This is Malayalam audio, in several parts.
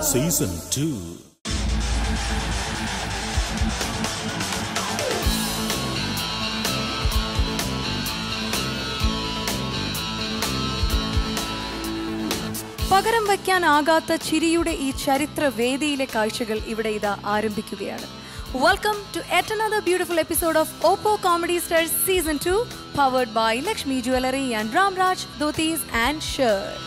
സീസൺ ടു പകരം വയ്ക്കാനാകാത്ത ചിരിയുടെ ഈ ചരിത്ര വേദിയിലെ കാഴ്ചകൾ ഇവിടെ ഇതാ ആരംഭിക്കുകയാണ് welcome to yet another beautiful episode of Oppo comedy stars season two powered by Lakshmi jewellery and Ramraj dhotis and shirts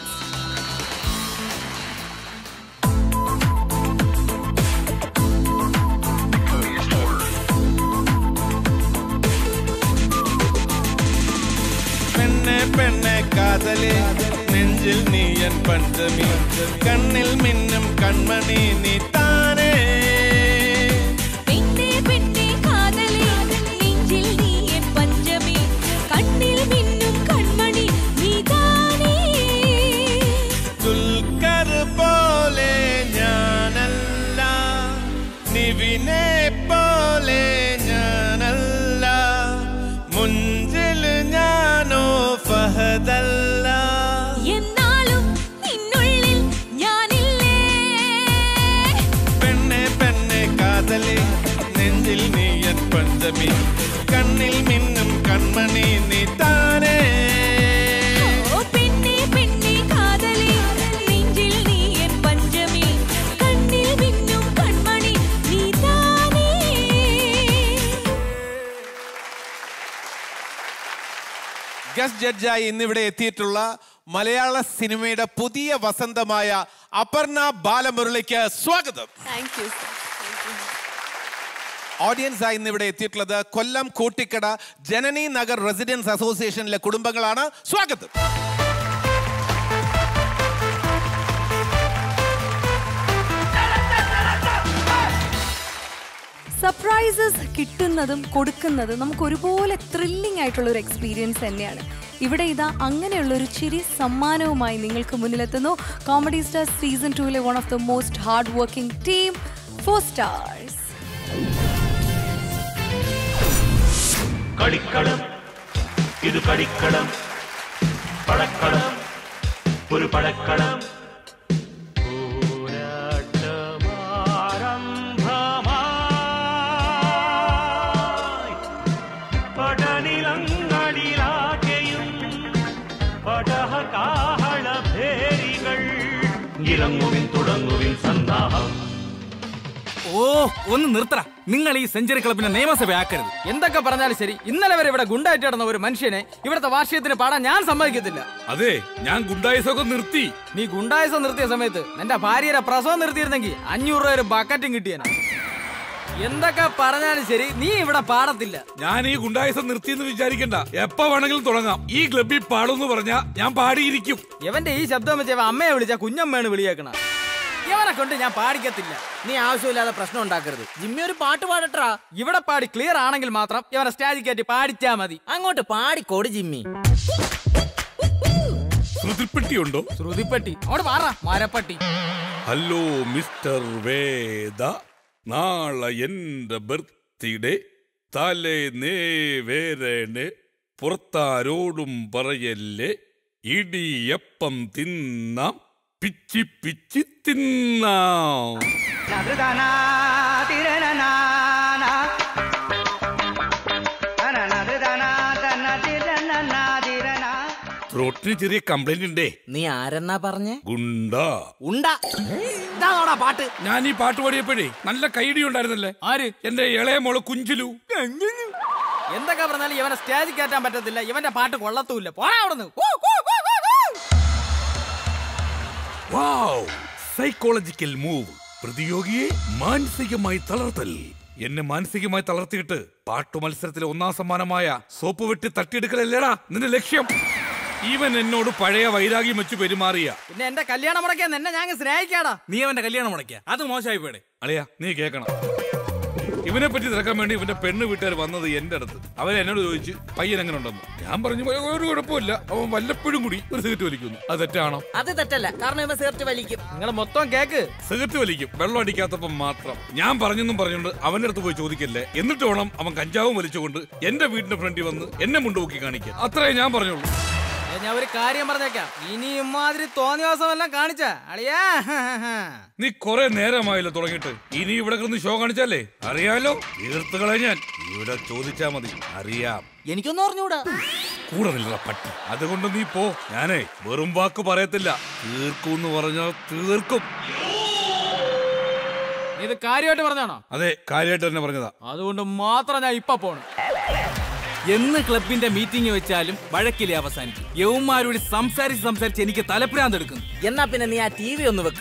പെണ്ണെ പെണ്ണെ കാതലി നെഞ്ചിൽ നീയൻ പഞ്ചമി കണ്ണിൽ മിന്നും കൺമണി നീ താനേ പെണ്ണേ പെണ്ണേ കാതലി നെഞ്ചിൽ നീ എൻ പഞ്ചമി കണ്ണിൽ മിന്നും കൺമണി നീതാനേ ദുൽഖർ പോലെ ഞാനല്ല നിവിനെ പോലെ ഞാനല്ല മുഞ്ചിൽ ഞാനോ ഫഹദല്ല എന്നാലും നിന്നുള്ളിൽ ഞാനില്ലേ പെണ്ണെ പെണ്ണെ കാതലി നെഞ്ചിൽ നീയൻ പഞ്ചമി കണ്ണിൽ മിന്നും കൺമണി നീ താനേ ഓ പെണ്ണേ പെണ്ണേ കാതലി നെഞ്ചിൽ നീ എൻ പഞ്ചമി കണ്ണിൽ മിന്നും കൺമണി നീതാനേ ഗസ്റ്റ് ജഡ്ജായി ഇന്നിവിടെ എത്തിയിട്ടുള്ള മലയാള സിനിമയുടെ പുതിയ വസന്തമായ അപർണ ബാലമുരളിക്ക് സ്വാഗതം താങ്ക് യു ഓഡിയൻസ് ആയി ഇന്നിവിടെ എത്തിയിട്ടുള്ളത് കൊല്ലം കൂട്ടിക്കട ജനനി നഗർ റെസിഡൻസ് അസോസിയേഷനിലെ കുടുംബങ്ങളാണ് സ്വാഗതം സർപ്രൈസസ് കിട്ടുന്നതും കൊടുക്കുന്നതും നമുക്ക് ഒരുപോലെ ത്രില്ലിംഗ് ആയിട്ടുള്ള ഒരു എക്സ്പീരിയൻസ് തന്നെയാണ് ഇവിടെ ഇതാ അങ്ങനെയുള്ള ഒരു ചിരി സമ്മാനവുമായി നിങ്ങൾക്ക് മുന്നിലെത്തുന്നു കോമഡി സ്റ്റാർ സീസൺ ടൂവിലെ one of the most hard working team four stars കളിക്കളം ഇത് കളിക്കളം പടക്കളം ഒരു പടക്കളം പോരാട്ടമാരംഭമായി. പടനിലങ്ങളിലാകെയും പടഹകാഹളഭേരികൾ ഇറങ്ങുവിൻ തുടങ്ങുവിൻ സന്നാഹം ഓ ഒന്ന് നിർത്തറ നിങ്ങൾ ഈ സെഞ്ചുറി ക്ലബിനെ നിയമസഭയാക്കരുത് എന്തൊക്കെ പറഞ്ഞാലും ശരി ഇന്നലെ വരെ ഇവിടെ ഗുണ്ടായിട്ട് നടന്ന ഒരു മനുഷ്യനെ ഇവിടുത്തെ വാർഷികത്തിന് പാടാൻ ഞാൻ സമ്മതിക്കത്തില്ല അതെ ഞാൻ ഗുണ്ടായുസൊക്കെ നിർത്തി നീ ഗുണ്ടായസം നിർത്തിയ സമയത്ത് നിന്റെ ഭാര്യയുടെ പ്രസവം നിർത്തിയിരുന്നെങ്കിൽ അഞ്ഞൂറ് രൂപ ഒരു ബക്കറ്റും കിട്ടിയന എന്തൊക്കെ പറഞ്ഞാലും ശരി നീ ഇവിടെ പാടത്തില്ല ഞാൻ ഈ ഗുണ്ടായുസം നിർത്തിയെന്ന് വിചാരിക്കണ്ട എപ്പ വേണമെങ്കിലും തുടങ്ങാം ഈ ക്ലബിൽ പാടുമെന്ന് പറഞ്ഞാ ഞാൻ പാടിയിരിക്കും ഇവന്റെ ഈ ശബ്ദം വെച്ച് ഇവൻ അമ്മയെ വിളിച്ച കുഞ്ഞമ്മയാണ് വിളിയേക്കണ ഇവനെ കൊണ്ട് ഞാൻ പാടിക്കത്തില്ല നീ ആവശ്യമില്ലാതെ പ്രശ്നം ഉണ്ടാക്കരുത് ജിമ്മി ഒരു പാട്ട് പാടട്ടാ ഇവിടെ പാടി ക്ലിയർ ആണെങ്കിൽ മാത്രം ഇവനെ സ്റ്റേജിൽ കയറ്റി പാടിച്ചാ മതി അങ്ങോട്ട് പാടിക്കോട് ജിമ്മി ശ്രുതിപ്പെട്ടിയുണ്ടോ ശ്രുതിപ്പെട്ടി അവിടെ പാറാ മരപ്പട്ടി ഹലോ മിസ്റ്റർ വേദ നാളെ എന്റെ ബർത്ത്ഡേ തലേന്നേ വേരനെ പുറത്താരോടും പറയല്ലേ ഇടിയപ്പം തിന്നാം പിച്ചി പിച്ചി തിന്നാം ത്രോട്ടിന് ചെറിയ കംപ്ലൈന്റ് ഉണ്ടേ നീ ആരെന്നാ പറഞ്ഞേ ഗുണ്ടാ ഉണ്ടാ ഇതാണോടാ പാട്ട് ഞാൻ ഈ പാട്ട് പാടിയപ്പോഴേ നല്ല കൈഡി ഉണ്ടായിരുന്നല്ലേ ആര് എന്റെ ഇളയ മോള് കുഞ്ചിലു എന്തൊക്കെ പറഞ്ഞാലും ഇവനെ സ്റ്റേജിൽ കയറ്റാൻ പറ്റത്തില്ല ഇവന്റെ പാട്ട് കൊള്ളത്തൂല്ല പോടാ അവിടുന്ന് വാവ് സൈക്കോളജിക്കൽ മൂവ് പ്രതിയോഗിയെ മാനസികമായി തളർത്തൽ എന്നെ മാനസികമായി തളർത്തിയിട്ട് പാട്ടു മത്സരത്തിലെ ഒന്നാം സമ്മാനമായ സോപ്പ് വെട്ടി തട്ടിയെടുക്കലല്ലേടാ നിന്റെ ലക്ഷ്യം ഇവൻ എന്നോട് പഴയ വൈരാഗ്യം വെച്ച് പെരുമാറിയ പിന്നെ എന്റെ കല്യാണം മുടക്കിയ നിന്നെ ഞാൻ സ്നേഹിക്കാടാ നീ അവന്റെ കല്യാണം മുടക്കിയ അത് മോശമായി പോടെ അളിയ നീ കേക്കണം ഇവനെ പറ്റി തിരക്കാൻ വേണ്ടി ഇവന്റെ പെണ്ണ് വീട്ടുകാർ വന്നത് എന്റെ അടുത്ത് അവൻ എന്നോട് ചോദിച്ചു പയ്യൻ എങ്ങനെ ഉണ്ടെന്ന് ഞാൻ പറഞ്ഞു "ഒരു- ഒരു കുഴപ്പമില്ല അവൻ വല്ലപ്പോഴും കൂടി ഒരു സിഗരറ്റ് വലിക്കുന്നു അത് തെറ്റാണോ അത് തെറ്റല്ല കാരണം ഇവ സേർട്ട് വലിക്കും നിങ്ങൾ മൊത്തം കേക്ക് സിഗരറ്റ് വലിക്കും വെള്ളം അടിക്കാത്തപ്പം മാത്രം ഞാൻ പറഞ്ഞെന്നും പറഞ്ഞുകൊണ്ട് അവന്റെ അടുത്ത് പോയി ചോദിക്കല്ലേ എന്നിട്ട് വേണം അവൻ കഞ്ചാവും വലിച്ചുകൊണ്ട് എന്റെ വീടിന്റെ ഫ്രണ്ടിൽ വന്ന് എന്നെ മുണ്ടുപൊക്കി കാണിക്കാൻ അത്രേ ഞാൻ പറഞ്ഞുള്ളൂ ഏ, ഞാൻ ഒരു കാര്യം പറഞ്ഞേക്കാം ഇനി ഇമാതിരി തോന്നിവാസം എല്ലാം കാണിച്ച അളിയാ നീ കുറെ നേരമായല്ലോ തുടങ്ങിയിട്ട് ഇനി ഇവിടെ കിടന്ന് ഷോ കാണിച്ചാലേ അറിയാലോ തീർത്തുകളെ ഞാൻ ഇവിടെ ചോദിച്ചാ മതി അറിയാം എനിക്കൊന്നും അറിഞ്ഞൂടാ കൂടെ നിൽക്കുന്ന പട്ടി അതുകൊണ്ട് നീ പോ ഞാനേ വെറും വാക്ക് പറയത്തില്ല തീർക്കും എന്ന് പറഞ്ഞാൽ തീർക്കും നീ ഇത് കാര്യമായിട്ട് പറഞ്ഞാണോ അതെ കാര്യമായിട്ട് തന്നെ പറഞ്ഞതാ അതുകൊണ്ട് മാത്രം ഞാൻ ഇപ്പൊ പോണം എന്ന് ക്ലബിന്റെ മീറ്റിംഗ് വെച്ചാലും വഴക്കിലെ അവസാനിക്കും യവന്മാരോട് സംസാരിച്ച് സംസാരിച്ച് എനിക്ക് തലപ്രാന്ത് എടുക്കുന്നു എന്നാ പിന്നെ നീ ആ ടി വി ഒന്ന് വെക്ക്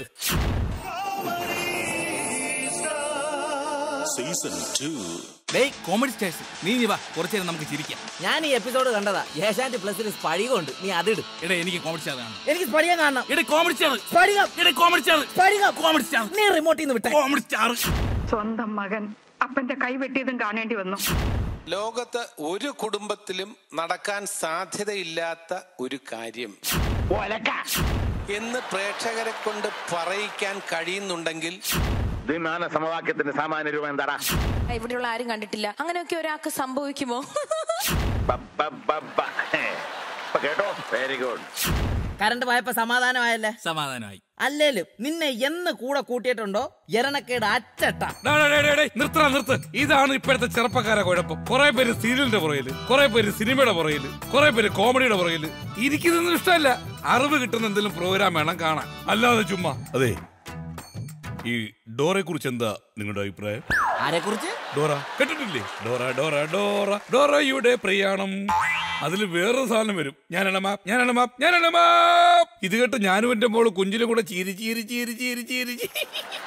ഡേയ് കോമഡി സ്റ്റേഷൻ നീ ഇനി വാ കുറച്ചു നേരം നമുക്ക് ചിരിക്കാം ഞാൻ ഈ എപ്പിസോഡ് കണ്ടതാ ഏഷ്യാനെറ്റ് പ്ലസിൽ സ്പടികമുണ്ട് നീ അതിട് എടാ എനിക്ക് കോമഡി സ്റ്റാർ കാണണം എനിക്ക് സ്പടികം കാണണം എടാ കോമഡി സ്റ്റാർ സ്പടികം എടാ comedy star Spadikam comedy star നീ റിമോട്ടിൽ നിന്ന് വിട്ടെ കോമഡി സ്റ്റാർ സ്വന്തം മകൻ അപ്പന്റെ കൈ വെട്ടിയതും കാണേണ്ടി വന്നു ലോകത്ത് ഒരു കുടുംബത്തിലും നടക്കാൻ സാധ്യതയില്ലാത്ത ഒരു കാര്യം എന്ന് പ്രേക്ഷകരെ കൊണ്ട് പറയിക്കാൻ കഴിയുന്നുണ്ടെങ്കിൽ ദ്വിമാന സമവാക്യത്തിന്റെ സാമാന്യ രൂപം എന്താടാ ഇവിടെയുള്ള ആരും കണ്ടിട്ടില്ല അങ്ങനെയൊക്കെ ഒരാൾക്ക് സംഭവിക്കുമോ പ, പ, പ, പ. ഹേ. ഇപ്പൊ കേട്ടോ വെരി ഗുഡ് കറണ്ട് പോയപ്പോ സമാധാനമായല്ലേ സമാധാനമായി അല്ലേലും നിന്നെ എന്ന് കൂടെ കൂട്ടിയിട്ടുണ്ടോ എരണക്കേട് അച്ചട്ട ഡാ, ഡാ, ഡാ, ഡാ, ഡാ, നിർത്തടാ നിർത്ത് ഇതാണ് ഇപ്പോഴത്തെ ചെറുപ്പക്കാരെ കുഴപ്പം കുറെ പേര് സീരിയലിന്റെ പുറകില് കുറെ പേര് സിനിമയുടെ പുറകില് കുറെ പേര് കോമഡിയുടെ പുറകില് എനിക്കിതൊന്നും ഇഷ്ടമല്ല അറിവ് കിട്ടുന്ന എന്തെങ്കിലും പ്രോഗ്രാം വേണം കാണാൻ അല്ലാതെ ചുമ്മാ അതെ ഈ ഡോറെ കുറിച്ച് എന്താ നിങ്ങളുടെ അഭിപ്രായം ആരെ കുറിച്ച് ഡോറ കേട്ടിട്ടില്ലേ ഡോറ ഡോറ ഡോറ ഡോറയുടെ പ്രയാണം അതിൽ വേറൊരു സാധനം വരും ഞാനാണ് മാപ്പ് ഞാനാണ് മാപ്പ് ഞാനാണ് മാപ്പ് ഇത് കേട്ട് ഞാനും എന്റെ മോള് കുഞ്ചിലും കൂടെ ചീരി ചീരി ചീരി ചീരി ചീരി ചീരി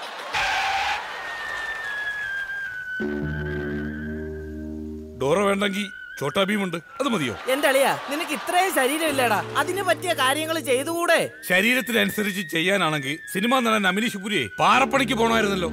ഡോറ വേണ്ടെങ്കിൽ ചോട്ടാ ഭീമുണ്ട് അത് മതിയോ എന്റെ അളിയാ നിനക്ക് ഇത്രയും ശരീരമില്ലടാ അതിന് പറ്റിയ കാര്യങ്ങൾ ചെയ്തുകൂടെ ശരീരത്തിനനുസരിച്ച് ചെയ്യാനാണെങ്കിൽ സിനിമാ നടൻ അമിനീഷ് പുരിയെ പാറപ്പണിക്ക് പോണമായിരുന്നല്ലോ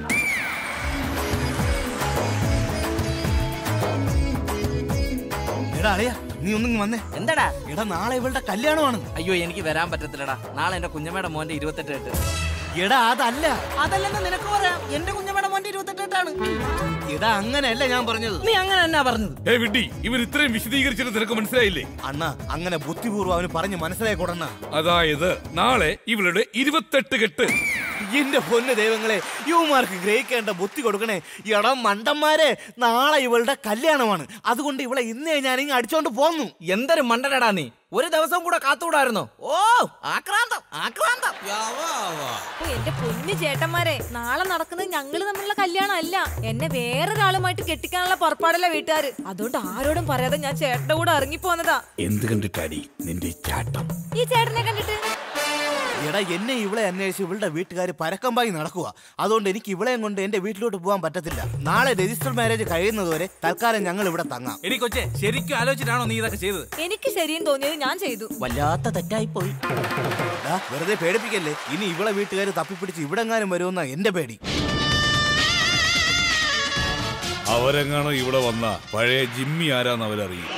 എടാ അളിയ നീ ഒന്നും വന്നേ എന്താടാ എടാ നാളെ ഇവളുടെ കല്യാണമാണ് അയ്യോ എനിക്ക് വരാൻ പറ്റത്തില്ലടാ നാളെ എന്റെ കുഞ്ഞമ്മയുടെ മോന്റെ ഇരുപത്തെട്ട് എട്ട് എടാ അതല്ല അതല്ലെന്ന് നിനക്ക് പറയാം എന്റെ കുഞ്ഞമ്മയുടെ മോന്റെ ഇരുപത്തെട്ട് എട്ടാണ് എടാ അങ്ങനെയല്ല ഞാൻ പറഞ്ഞത് നീ അങ്ങനെ എന്നാ പറഞ്ഞത് ഏ വിഡ്ഡി ഇവൻ ഇത്രയും വിശദീകരിച്ചിട്ട് നിനക്ക് മനസ്സിലായില്ലേ അണ്ണ അങ്ങനെ ബുദ്ധിപൂർവ്വം അവന് പറഞ്ഞ് മനസ്സിലായി കൊടുന്ന അതായത് നാളെ ഇവളുടെ ഇരുപത്തെട്ട് കെട്ട് എന്റെ പൊന്ന് ദൈവങ്ങളെ യുവമാർക്ക് ഗ്രഹിക്കേണ്ട ബുദ്ധി കൊടുക്കണേ എടാ മണ്ടന്മാരെ നാളെ ഇവളുടെ കല്യാണമാണ് അതുകൊണ്ട് ഇവളെ ഇന്നേ ഞാൻ ഇങ്ങ് അടിച്ചോണ്ട് പോന്നു എന്തൊരു മണ്ടനടാ നീ ഒരു ദിവസം കൂടെ കാത്തുകൂടായിരുന്നോ ഓ ആക്രാന്തം ആക്രാന്തം ഓ, എന്റെ പൊന്നു ചേട്ടന്മാരെ നാളെ നടക്കുന്നത് ഞങ്ങള് തമ്മിലുള്ള കല്യാണം അല്ല എന്നെ വേറൊരാളുമായിട്ട് കെട്ടിക്കാനുള്ള പുറപ്പാടല്ല വീട്ടുകാര് അതുകൊണ്ട് ആരോടും പറയാതെ ഞാൻ ചേട്ടന്റെ കൂടെ ഇറങ്ങിപ്പോന്നതാ എന്ത് കണ്ടിട്ടാടി നിന്റെ ചാട്ടം ഈ ചേട്ടനെ കണ്ടിട്ട് എടാ എന്നെ ഇവളെ അന്വേഷിച്ച് ഇവളുടെ വീട്ടുകാർ പരക്കമ്പായി നടക്കുക അതുകൊണ്ട് എനിക്ക് ഇവളെയും കൊണ്ട് എന്റെ വീട്ടിലോട്ട് പോകാൻ പറ്റത്തില്ല നാളെ രജിസ്റ്റർ മാരേജ് കഴിയുന്നതുവരെ തൽക്കാലം ഞങ്ങൾ ഇവിടെ തങ്ങാം എടി കൊച്ചെ ശരിക്കും ആലോചിച്ചിട്ടാണോ നീ ഇതൊക്കെ ചെയ്തത് എനിക്ക് ശരിയും തോന്നിയത് ഞാൻ ചെയ്തു വല്ലാത്ത തെറ്റായി പോയി എടാ, വെറുതെ പേടിപ്പിക്കല്ലേ ഇനി ഇവളെ വീട്ടുകാർ തപ്പിപ്പിടിച്ച് ഇവിടെങ്ങാനും വരുമെന്ന എന്റെ പേടി അവരെങ്ങാണോ ഇവിടെ വന്ന പഴയ ജിമ്മി ആരാന്ന് അവരറിയും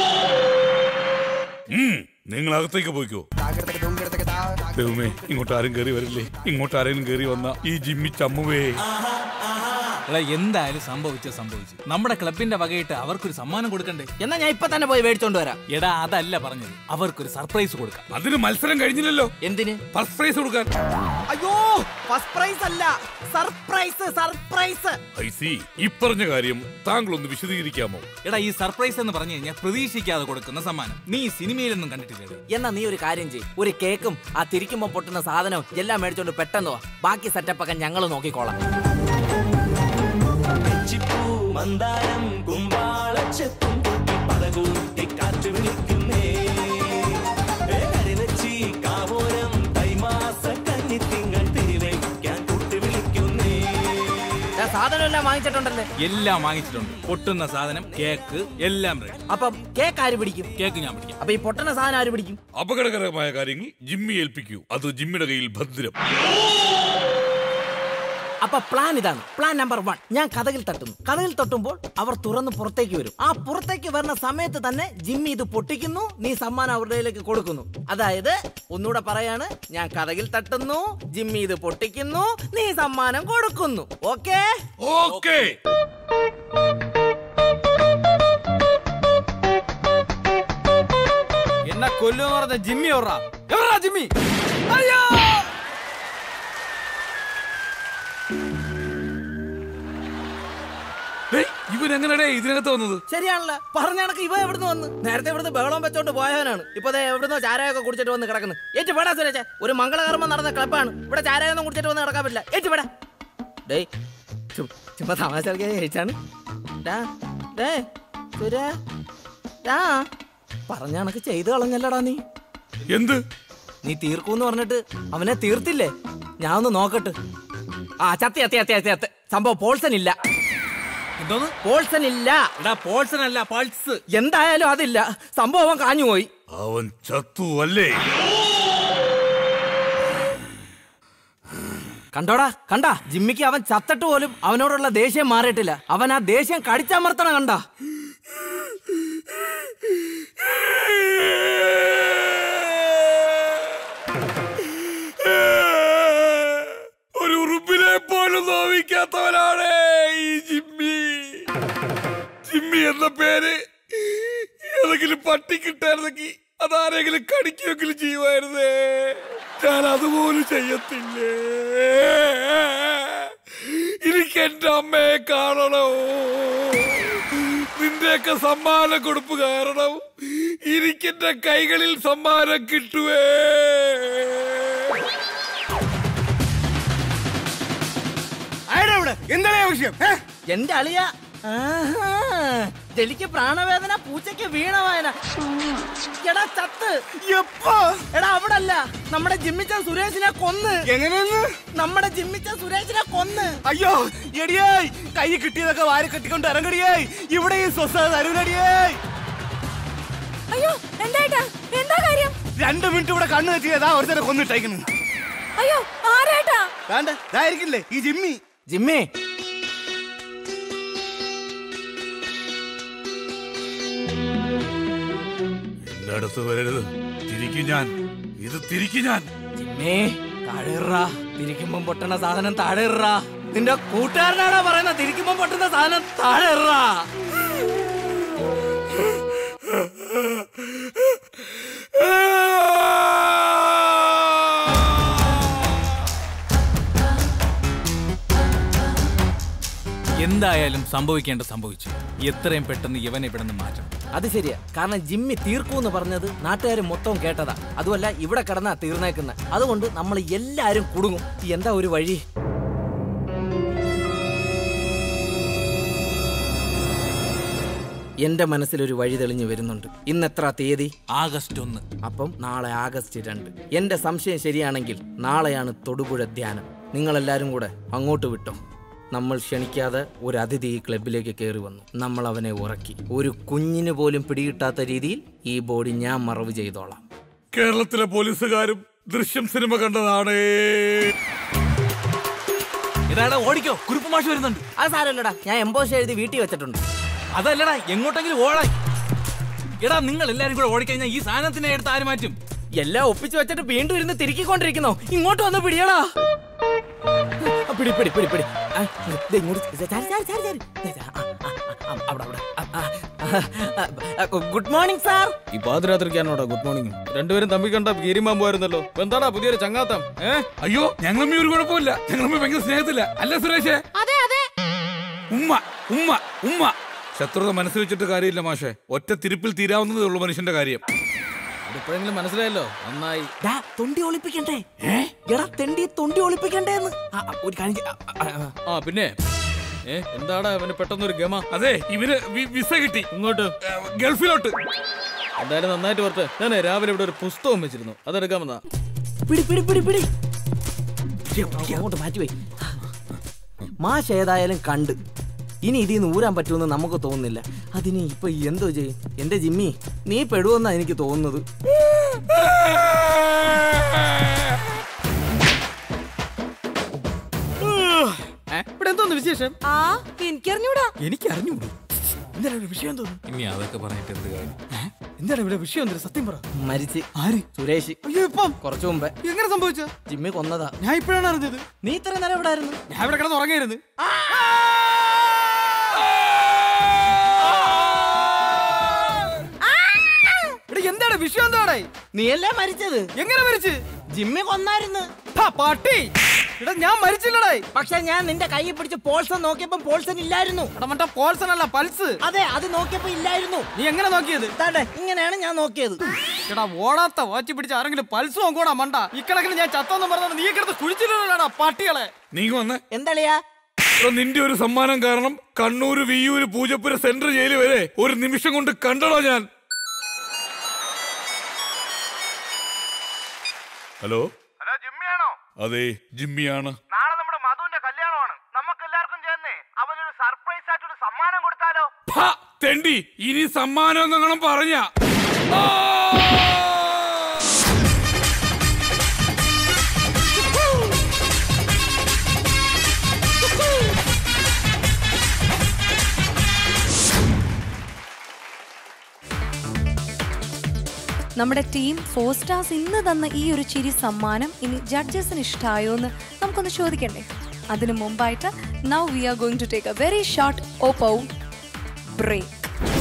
ഉം, നിങ്ങൾ അകത്തേക്ക് പോയിക്കോ ദൈവമേ ഇങ്ങോട്ട് ആരും കയറി വരില്ലേ ഇങ്ങോട്ട് ആരെങ്കിലും കയറി വന്ന ഈ ജിമ്മി ചമ്മുവേ എടാ എന്തായാലും സംഭവിച്ച സംഭവിച്ചു നമ്മുടെ ക്ലബിന്റെ വകയിട്ട് അവർക്കൊരു സമ്മാനം കൊടുക്കണ്ടേ എന്നാ ഞാൻ ഇപ്പൊ തന്നെ പോയി മേടിച്ചോണ്ട് വരാം എടാ അതല്ല പറഞ്ഞത് അവർക്കൊരു സർപ്രൈസ് കൊടുക്കാം അതിന് മത്സരം കഴിഞ്ഞില്ലല്ലോ എന്തിന് ഫസ്റ്റ് പ്രൈസ് കൊടുക്കാൻ അയ്യോ ഫസ്റ്റ് പ്രൈസ് അല്ല സർപ്രൈസ് സർപ്രൈസ് ഐ സി ഇപ്പറഞ്ഞ കാര്യം താങ്കൾ ഒന്ന് വിശദീകരിക്കാമോ എടാ ഈ സർപ്രൈസ് എന്ന് പറഞ്ഞു കഴിഞ്ഞാൽ പ്രതീക്ഷിക്കാതെ കൊടുക്കുന്ന സമ്മാനം നീ സിനിമയിലൊന്നും കണ്ടിട്ടില്ലേ എന്നാ നീ ഒരു കാര്യം ചെയ്യ് ഒരു കേക്കും ആ തിരിക്കുമ്പോ പൊട്ടുന്ന സാധനവും എല്ലാം മേടിച്ചോണ്ട് പെട്ടെന്ന് വാ ബാക്കി സെറ്റപ്പ് ഒക്കെ ഞങ്ങൾ നോക്കിക്കോളാം മന്ദാരം കുമ്പാളച്ചെത്തും പതകൂട്ടി കാറ്റ് വിളിക്കുന്നേ കാവോരം തൈമാസ കന്നിത്തിങ്ങൾ തിരിവയ്ക്കാൻ കൂട്ടി വിളിക്കുന്നേ ഞാൻ സാധനം എല്ലാം വാങ്ങിച്ചിട്ടുണ്ടല്ലേ എല്ലാം വാങ്ങിച്ചിട്ടുണ്ട് പൊട്ടുന്ന സാധനം കേക്ക് എല്ലാം റെഡി അപ്പം കേക്ക് ആര് പിടിക്കും കേക്ക് ഞാൻ പിടിക്കാം അപ്പൊ ഈ പൊട്ടുന്ന സാധനം ആര് പിടിക്കും അപകടകരമായ കാര്യങ്ങൾ ജിമ്മി ഏൽപ്പിക്കൂ അത് ജിമ്മിയുടെ കയ്യിൽ ഭദ്രം അപ്പൊ പ്ലാൻ ഇതാണ് പ്ലാൻ നമ്പർ വൺ ഞാൻ കഥകിൽ തട്ടുന്നു കഥകിൽ തട്ടുമ്പോൾ അവർ തുറന്ന് പുറത്തേക്ക് വരും ആ പുറത്തേക്ക് വരുന്ന സമയത്ത് തന്നെ ജിമ്മി ഇത് പൊട്ടിക്കുന്നു നീ സമ്മാനം അവരുടെ കയ്യിലേക്ക് കൊടുക്കുന്നു അതായത് ഒന്നുകൂടെ പറയാണ് ഞാൻ കഥകിൽ തട്ടുന്നു ജിമ്മി ഇത് പൊട്ടിക്കുന്നു നീ സമ്മാനം കൊടുക്കുന്നു ഓക്കേ ഓക്കേ എന്നെ കൊല്ലുമെന്ന് പറഞ്ഞ ജിമ്മി എവിടാ എവിടാ ജിമ്മി അയ്യോ ഇവൻ എങ്ങനെടേ ഇതിനകത്ത് വന്നത് ശരിയാണല്ലോ പറഞ്ഞ കണക്ക് ഇവ എവിടുന്ന് വന്ന് നേരത്തെ ഇവിടുന്ന് ബഹളം വെച്ചോണ്ട് പോയവനാണ് ഇപ്പൊ ദേ എവിടുന്നോ ചാരായൊക്കെ കുടിച്ചിട്ട് വന്ന് കിടക്കുന്നു ഏറ്റ് വേടാ സുരേഷ് ഒരു മംഗളകർമ്മം നടന്ന ക്ലബ്ബാണ് ഇവിടെ ചാരായൊന്നും കുടിച്ചിട്ട് വന്ന് കിടക്കാൻ പറ്റില്ല ഏറ്റ് വേടാ ഡേയ് ചു- ചുമ്മാ തമാശ കഴിച്ചാണ് ഡേ സുരേ ഡാ പറഞ്ഞ കണക്ക് ചെയ്തു കളഞ്ഞല്ലടാ നീ എന്ത് നീ തീർക്കൂന്ന് പറഞ്ഞിട്ട് അവനെ തീർത്തില്ലേ ഞാൻ ഒന്ന് നോക്കട്ടെ ആ ചത്തി അത്തി അത്തി അത്തി അത്തി സംഭവം പോൾസൺ ഇല്ല എന്തോന്ന് പോൾസൺ ഇല്ല എടാ പോൾസൺ അല്ല പൾസ് എന്തായാലും അതില്ല സംഭവം അവൻ കാഞ്ഞു പോയി അവൻ ചത്തു അല്ലേ കണ്ടോടാ കണ്ടാ ജിമ്മിക്ക് അവൻ ചത്തിട്ട് പോലും അവനോടുള്ള ദേഷ്യം മാറിയിട്ടില്ല അവൻ ആ ദേഷ്യം കടിച്ചമർത്തണ കണ്ടാ ഒരു ഉറുമ്പിനെ പോലും നോവിക്കാത്തവനാണ് ഈ ജിമ്മി ജിമ്മി എന്ന പേര് ഏതെങ്കിലും പട്ടി കിട്ടായിരുന്നെങ്കിൽ അതാരെങ്കിലും കടിക്കുകയെങ്കിലും ചെയ്യുമായിരുന്നേ ഞാൻ അതുപോലും ചെയ്യത്തില്ലേ എനിക്ക് എന്റെ അമ്മയെ കാണണോ നിന്റെയൊക്കെ സമ്മാനം കൊടുപ്പ് കാരണം എനിക്കെന്റെ കൈകളിൽ സമ്മാനം കിട്ടുവേ എന്താണ് വിഷയം എന്റെ അളിയ ആഹാ. ജലിക്ക് പ്രാണവേദന പൂച്ചയ്ക്ക് വീണവേദന എടാ ചത്ത് എപ്പോ എടാ അവിടല്ല നമ്മുടെ ജിമ്മിച്ചൻ സുരേഷിനെ കൊന്ന് എങ്ങനെയെന്ന് നമ്മുടെ ജിമ്മിച്ചൻ സുരേഷിനെ കൊന്ന് അയ്യോ എടിയായി കൈ കിട്ടിയതൊക്കെ വാരി കെട്ടിക്കൊണ്ട് ഇറങ്ങടിയായി ഇവിടെ ഈ സ്വസ്ഥത തരൂലടിയായി അയ്യോ എന്തായിട്ടാ എന്താ കാര്യം രണ്ട് മിനിറ്റ് ഇവിടെ കണ്ണു വെച്ചിയതാ ഒരുത്തരെ കൊന്നിട്ടേക്കുന്നു അയ്യോ ആരേട്ടാ വേണ്ട ഇതായിരിക്കില്ലേ ഈ ജിമ്മി ജിമ്മി എന്റെ അടുത്ത് വരരുത് തിരിക്കും ഞാൻ ഇത് തിരിക്കും ഞാൻ ജിമ്മി താഴെറാ തിരിക്കുമ്പം പൊട്ടണ സാധനം താഴെറാ നിന്റെ കൂട്ടുകാരനാടാ പറയുന്ന തിരിക്കുമ്പം പൊട്ടുന്ന സാധനം താഴെറാ എന്തായാലും സംഭവിക്കേണ്ട സംഭവിച്ചു എത്രയും പെട്ടെന്ന് ഇവനെ ഇവിടെ നിന്ന് മാറ്റണം അത് ശരിയാ കാരണം ജിമ്മി തീർക്കൂന്ന് പറഞ്ഞത് നാട്ടുകാർ മൊത്തം കേട്ടതാ അതുമല്ല ഇവിടെ കിടന്നാ തീർന്നേക്കുന്ന അതുകൊണ്ട് നമ്മൾ എല്ലാരും കുടുങ്ങും എന്താ ഒരു വഴി എന്റെ മനസ്സിലൊരു വഴി തെളിഞ്ഞു വരുന്നുണ്ട് ഇന്ന് എത്ര തീയതി ആഗസ്റ്റ് ഒന്ന് അപ്പം നാളെ ആഗസ്റ്റ് രണ്ട് എന്റെ സംശയം ശരിയാണെങ്കിൽ നാളെയാണ് തൊടുപുഴ ധ്യാനം നിങ്ങളെല്ലാരും കൂടെ അങ്ങോട്ട് വിട്ടോ നമ്മൾ ക്ഷണിക്കാതെ ഒരു അതിഥി ഈ ക്ലബിലേക്ക് കയറി വന്നു നമ്മൾ അവനെ ഉറക്കി ഒരു കുഞ്ഞിന് പോലും പിടികിട്ടാത്ത രീതിയിൽ ഈ ബോഡി ഞാൻ മറവ് ചെയ്തോളാം കേരളത്തിലെ പോലീസുകാരും ദൃശ്യം സിനിമ കണ്ടതാണ് ഇതാടാ ഓടിക്കോ കുരുപ്പ് മാഷ് വരുന്നുണ്ട് അത് സാരമില്ലടാ ഞാൻ എംബോസ് എഴുതി വീട്ടിൽ വെച്ചിട്ടുണ്ട് അതല്ലടാ എങ്ങോട്ടെങ്കിലും ഓടാൻ എടാ നിങ്ങൾ എല്ലാരും കൂടെ ഓടിക്കഴിഞ്ഞാൽ ഈ സാധനത്തിനെ എടുത്ത് ആര് മാറ്റും എല്ലാം ഒപ്പിച്ചു വെച്ചിട്ട് വീണ്ടും ഇരുന്ന് തിരുക്കിക്കൊണ്ടിരിക്കുന്നോ ഇങ്ങോട്ട് വന്ന് പിടിയടാ ആ, പിടി പിടി പിടി പിടി ആ, ദേ ഇങ്ങോട്ട് ചാരി, ചാരി, ചാരി, ചാരി. ദേ, ദേ, ആ, ആ, ആ, അവിടെ അവിടെ ആ, ആ, ആ, ഗുഡ് മോർണിംഗ് സാർ ഈ പാതിരാത്രിക്കാണോടാ ഗുഡ് മോർണിംഗ് രണ്ടുപേരും തമ്മിൽ കണ്ട കീരിമാമ്പുമായിരുന്നല്ലോ എന്താടാ പുതിയൊരു ചങ്ങാത്തം ഏ അയ്യോ ഞങ്ങളമ്മ ഒരു കുഴപ്പമില്ല ഞങ്ങളമ്മ ഭയങ്കര സ്നേഹത്തില്ല അല്ല സുരേഷേ അതെ അതെ ഉമ്മ ഉമ്മ ഉമ്മ ശത്രുത മനസ്സിൽ വെച്ചിട്ട് കാര്യമില്ല മാഷെ ഒറ്റ തിരുപ്പിൽ തീരാവുന്നതേ ഉള്ളൂ മനുഷ്യന്റെ കാര്യം അതിപ്പോഴെങ്കിലും മനസ്സിലായല്ലോ നന്നായി ഡാ, തൊണ്ടി ഒളിപ്പിക്കണ്ടേ എടാ തെണ്ടി തൊണ്ടി ഒളിപ്പിക്കണ്ടേന്ന് ആ, ആ, ഒരു കാര്യം ചെയ്യ്. ആ, ആ, ആ. ആ പിന്നെ ഏ എന്താടാ അവന് പെട്ടെന്നൊരു ഗമ അതെ ഇവന് വി- വിസ കിട്ടി ഇങ്ങോട്ട് ഏ, ഗൾഫിലോട്ട് എന്തായാലും നന്നായിട്ട് പുറത്ത് ഞാൻ രാവിലെ ഇവിടെ ഒരു പുസ്തകം വെച്ചിരുന്നു അതെടുക്കാൻ വന്നാ പിടി പിടി പിടി പിടി അങ്ങോട്ട് മാറ്റി പോയി മാഷ് ഏതായാലും കണ്ട് ഇനി ഇതിൽ നിന്ന് ഊരാൻ പറ്റുമെന്ന് നമുക്ക് തോന്നുന്നില്ല അതിന് ഇപ്പൊ എന്തോ ചെയ്യും എന്റെ ജിമ്മി നീ പെടുവെന്നാ എനിക്ക് തോന്നുന്നത് ഇവിടെ എന്തോന്ന് വിശേഷം ആ എനിക്കറിഞ്ഞൂടാ എനിക്ക് അറിഞ്ഞൂടൂ എന്താണ് ഇവിടെ വിഷയം തോന്നുന്നു ഇനി അതൊക്കെ പറഞ്ഞിട്ട് എന്ത് കാര്യം എന്താണ് ഇവിടെ വിഷയം എന്തൊരു സത്യം പറ മരിച്ച് ആര് സുരേഷ് അയ്യോ ഇപ്പം കുറച്ചു മുമ്പേ എങ്ങനെ സംഭവിച്ച ജിമ്മി കൊന്നതാ ഞാൻ ഇപ്പോഴാണ് അറിഞ്ഞത് നീ ഇത്ര നേരം ഇവിടെ ആയിരുന്നു ഞാൻ ഇവിടെ കിടന്ന് ഉറങ്ങിയിരുന്നു എന്താണ് വിഷയം എന്താടേ നീയല്ലേ മരിച്ചത് എങ്ങനെ മരിച്ച് ജിമ്മി കൊന്നായിരുന്നു ഹാ, പട്ടി എടാ ഞാൻ മരിച്ചില്ലടേ പക്ഷെ ഞാൻ നിന്റെ കൈ പിടിച്ച് പോൾസൺ നോക്കിയപ്പോ പോൾസൺ ഇല്ലായിരുന്നു എടാ മറ്റേ പോൾസൺ അല്ല പൾസ് അതെ അത് നോക്കിയപ്പോ ഇല്ലായിരുന്നു നീ എങ്ങനെ നോക്കിയത് താണ്ടെ ഇങ്ങനെയാണ് ഞാൻ നോക്കിയത് എടാ ഓടാത്ത വാച്ച് പിടിച്ച് ആരെങ്കിലും പൾസ് നോക്കൂടാ മണ്ട ഇക്കണക്കിന് ഞാൻ ചത്തോന്ന് പറഞ്ഞാൽ നീ കിടന്ന് കുഴിച്ചില്ലടാ പട്ടികളെ നീ വന്ന് എന്താളിയാ എടാ, നിന്റെ ഒരു സമ്മാനം കാരണം കണ്ണൂര് വിയ്യൂര് പൂജപ്പുര സെൻട്രൽ ജയില് വരെ ഒരു നിമിഷം കൊണ്ട് കണ്ടടാ ഞാൻ ഹലോ ഹലോ ജിമ്മിയാണോ അതെ ജിമ്മിയാണ് നാളെ നമ്മുടെ മധുവിന്റെ കല്യാണമാണ് നമുക്ക് എല്ലാവർക്കും ചേർന്ന് അവനൊരു സർപ്രൈസ് ആയിട്ടൊരു സമ്മാനം കൊടുത്താലോ ഫ, തെണ്ടി ഇനി സമ്മാനം എന്നങ്ങനെ പറഞ്ഞ നമ്മുടെ ടീം ഫോർ സ്റ്റാർസ് ഇന്ന് തന്ന ഈ ഒരു ചിരി സമ്മാനം ഇനി ജഡ്ജസിന് ഇഷ്ടമായോ എന്ന് നമുക്കൊന്ന് ചോദിക്കണ്ടേ അതിനു മുമ്പായിട്ട് now we are going to take a very short Oppo break